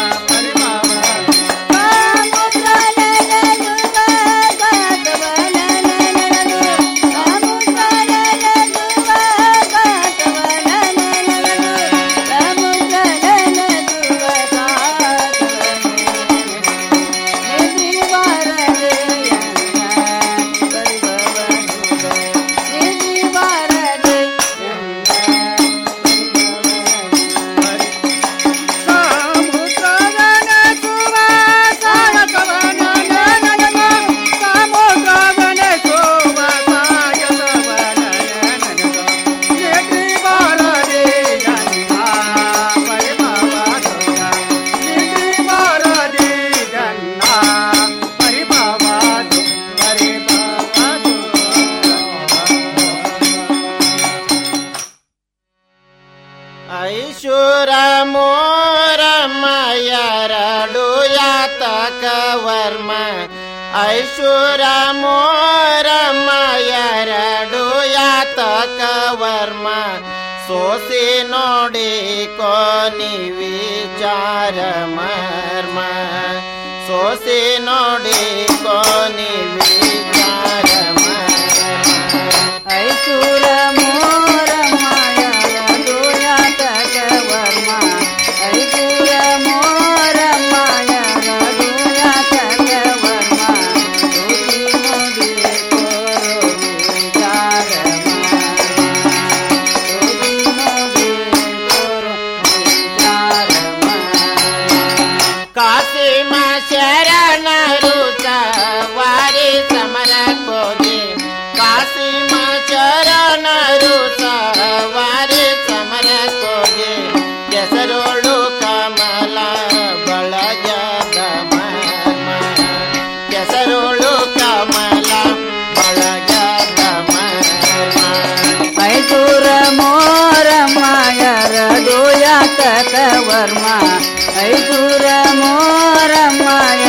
ಐಶೂರ ಮೋರ ಮಯರಡು ಯಾತಕ ವರ್ಮ ಐಶೂರ ಮೋರ ಮಯರಡು ಯಾತಕ ವರ್ಮ ಸೋಸಿ ನೋಡಿ ಕೋನಿ ವಿಚಾರ ಮರ್ಮ ಸೋಸಿ ನೋಡಿ ಕೋನಿ ವಿಚಾರ ಐಸೂರ ಮೋರ ಮಾಯರಡು ಯಾತಕ ವರ್ಮ ಐಸೂರ ಮೋರ ಮಾಯರಡು ಯಾತಕ ವರ್ಮ ರುಚಿ ನೋಡಿ ಕೋರು ವಿಚಾರ ರುಚಿ ನೋಡಿ ಕೋರು ವಿಚಾರ ಕಾಸಿಮ ಶರಣರು ವಾರಿ ಸಮರ ಕೋಜೆ ಕಾಸಿಮ ಶರಣರು ವಾರಿ ಸಮರ ಕೋಜೆ ಕೆಸರೋಳು ಕಮಲ ಬಳಗದ ಮರ್ಮ ಕೆಸರೋಳು ಕಮಲ ಬಳಗದ ಮರ್ಮ ಐಸೂರ ಮೋರ ಮಾಯರಡು ಯಾತಕ ವರ್ಮ ಐಸೂರ ಮೋರ ಮಾಯ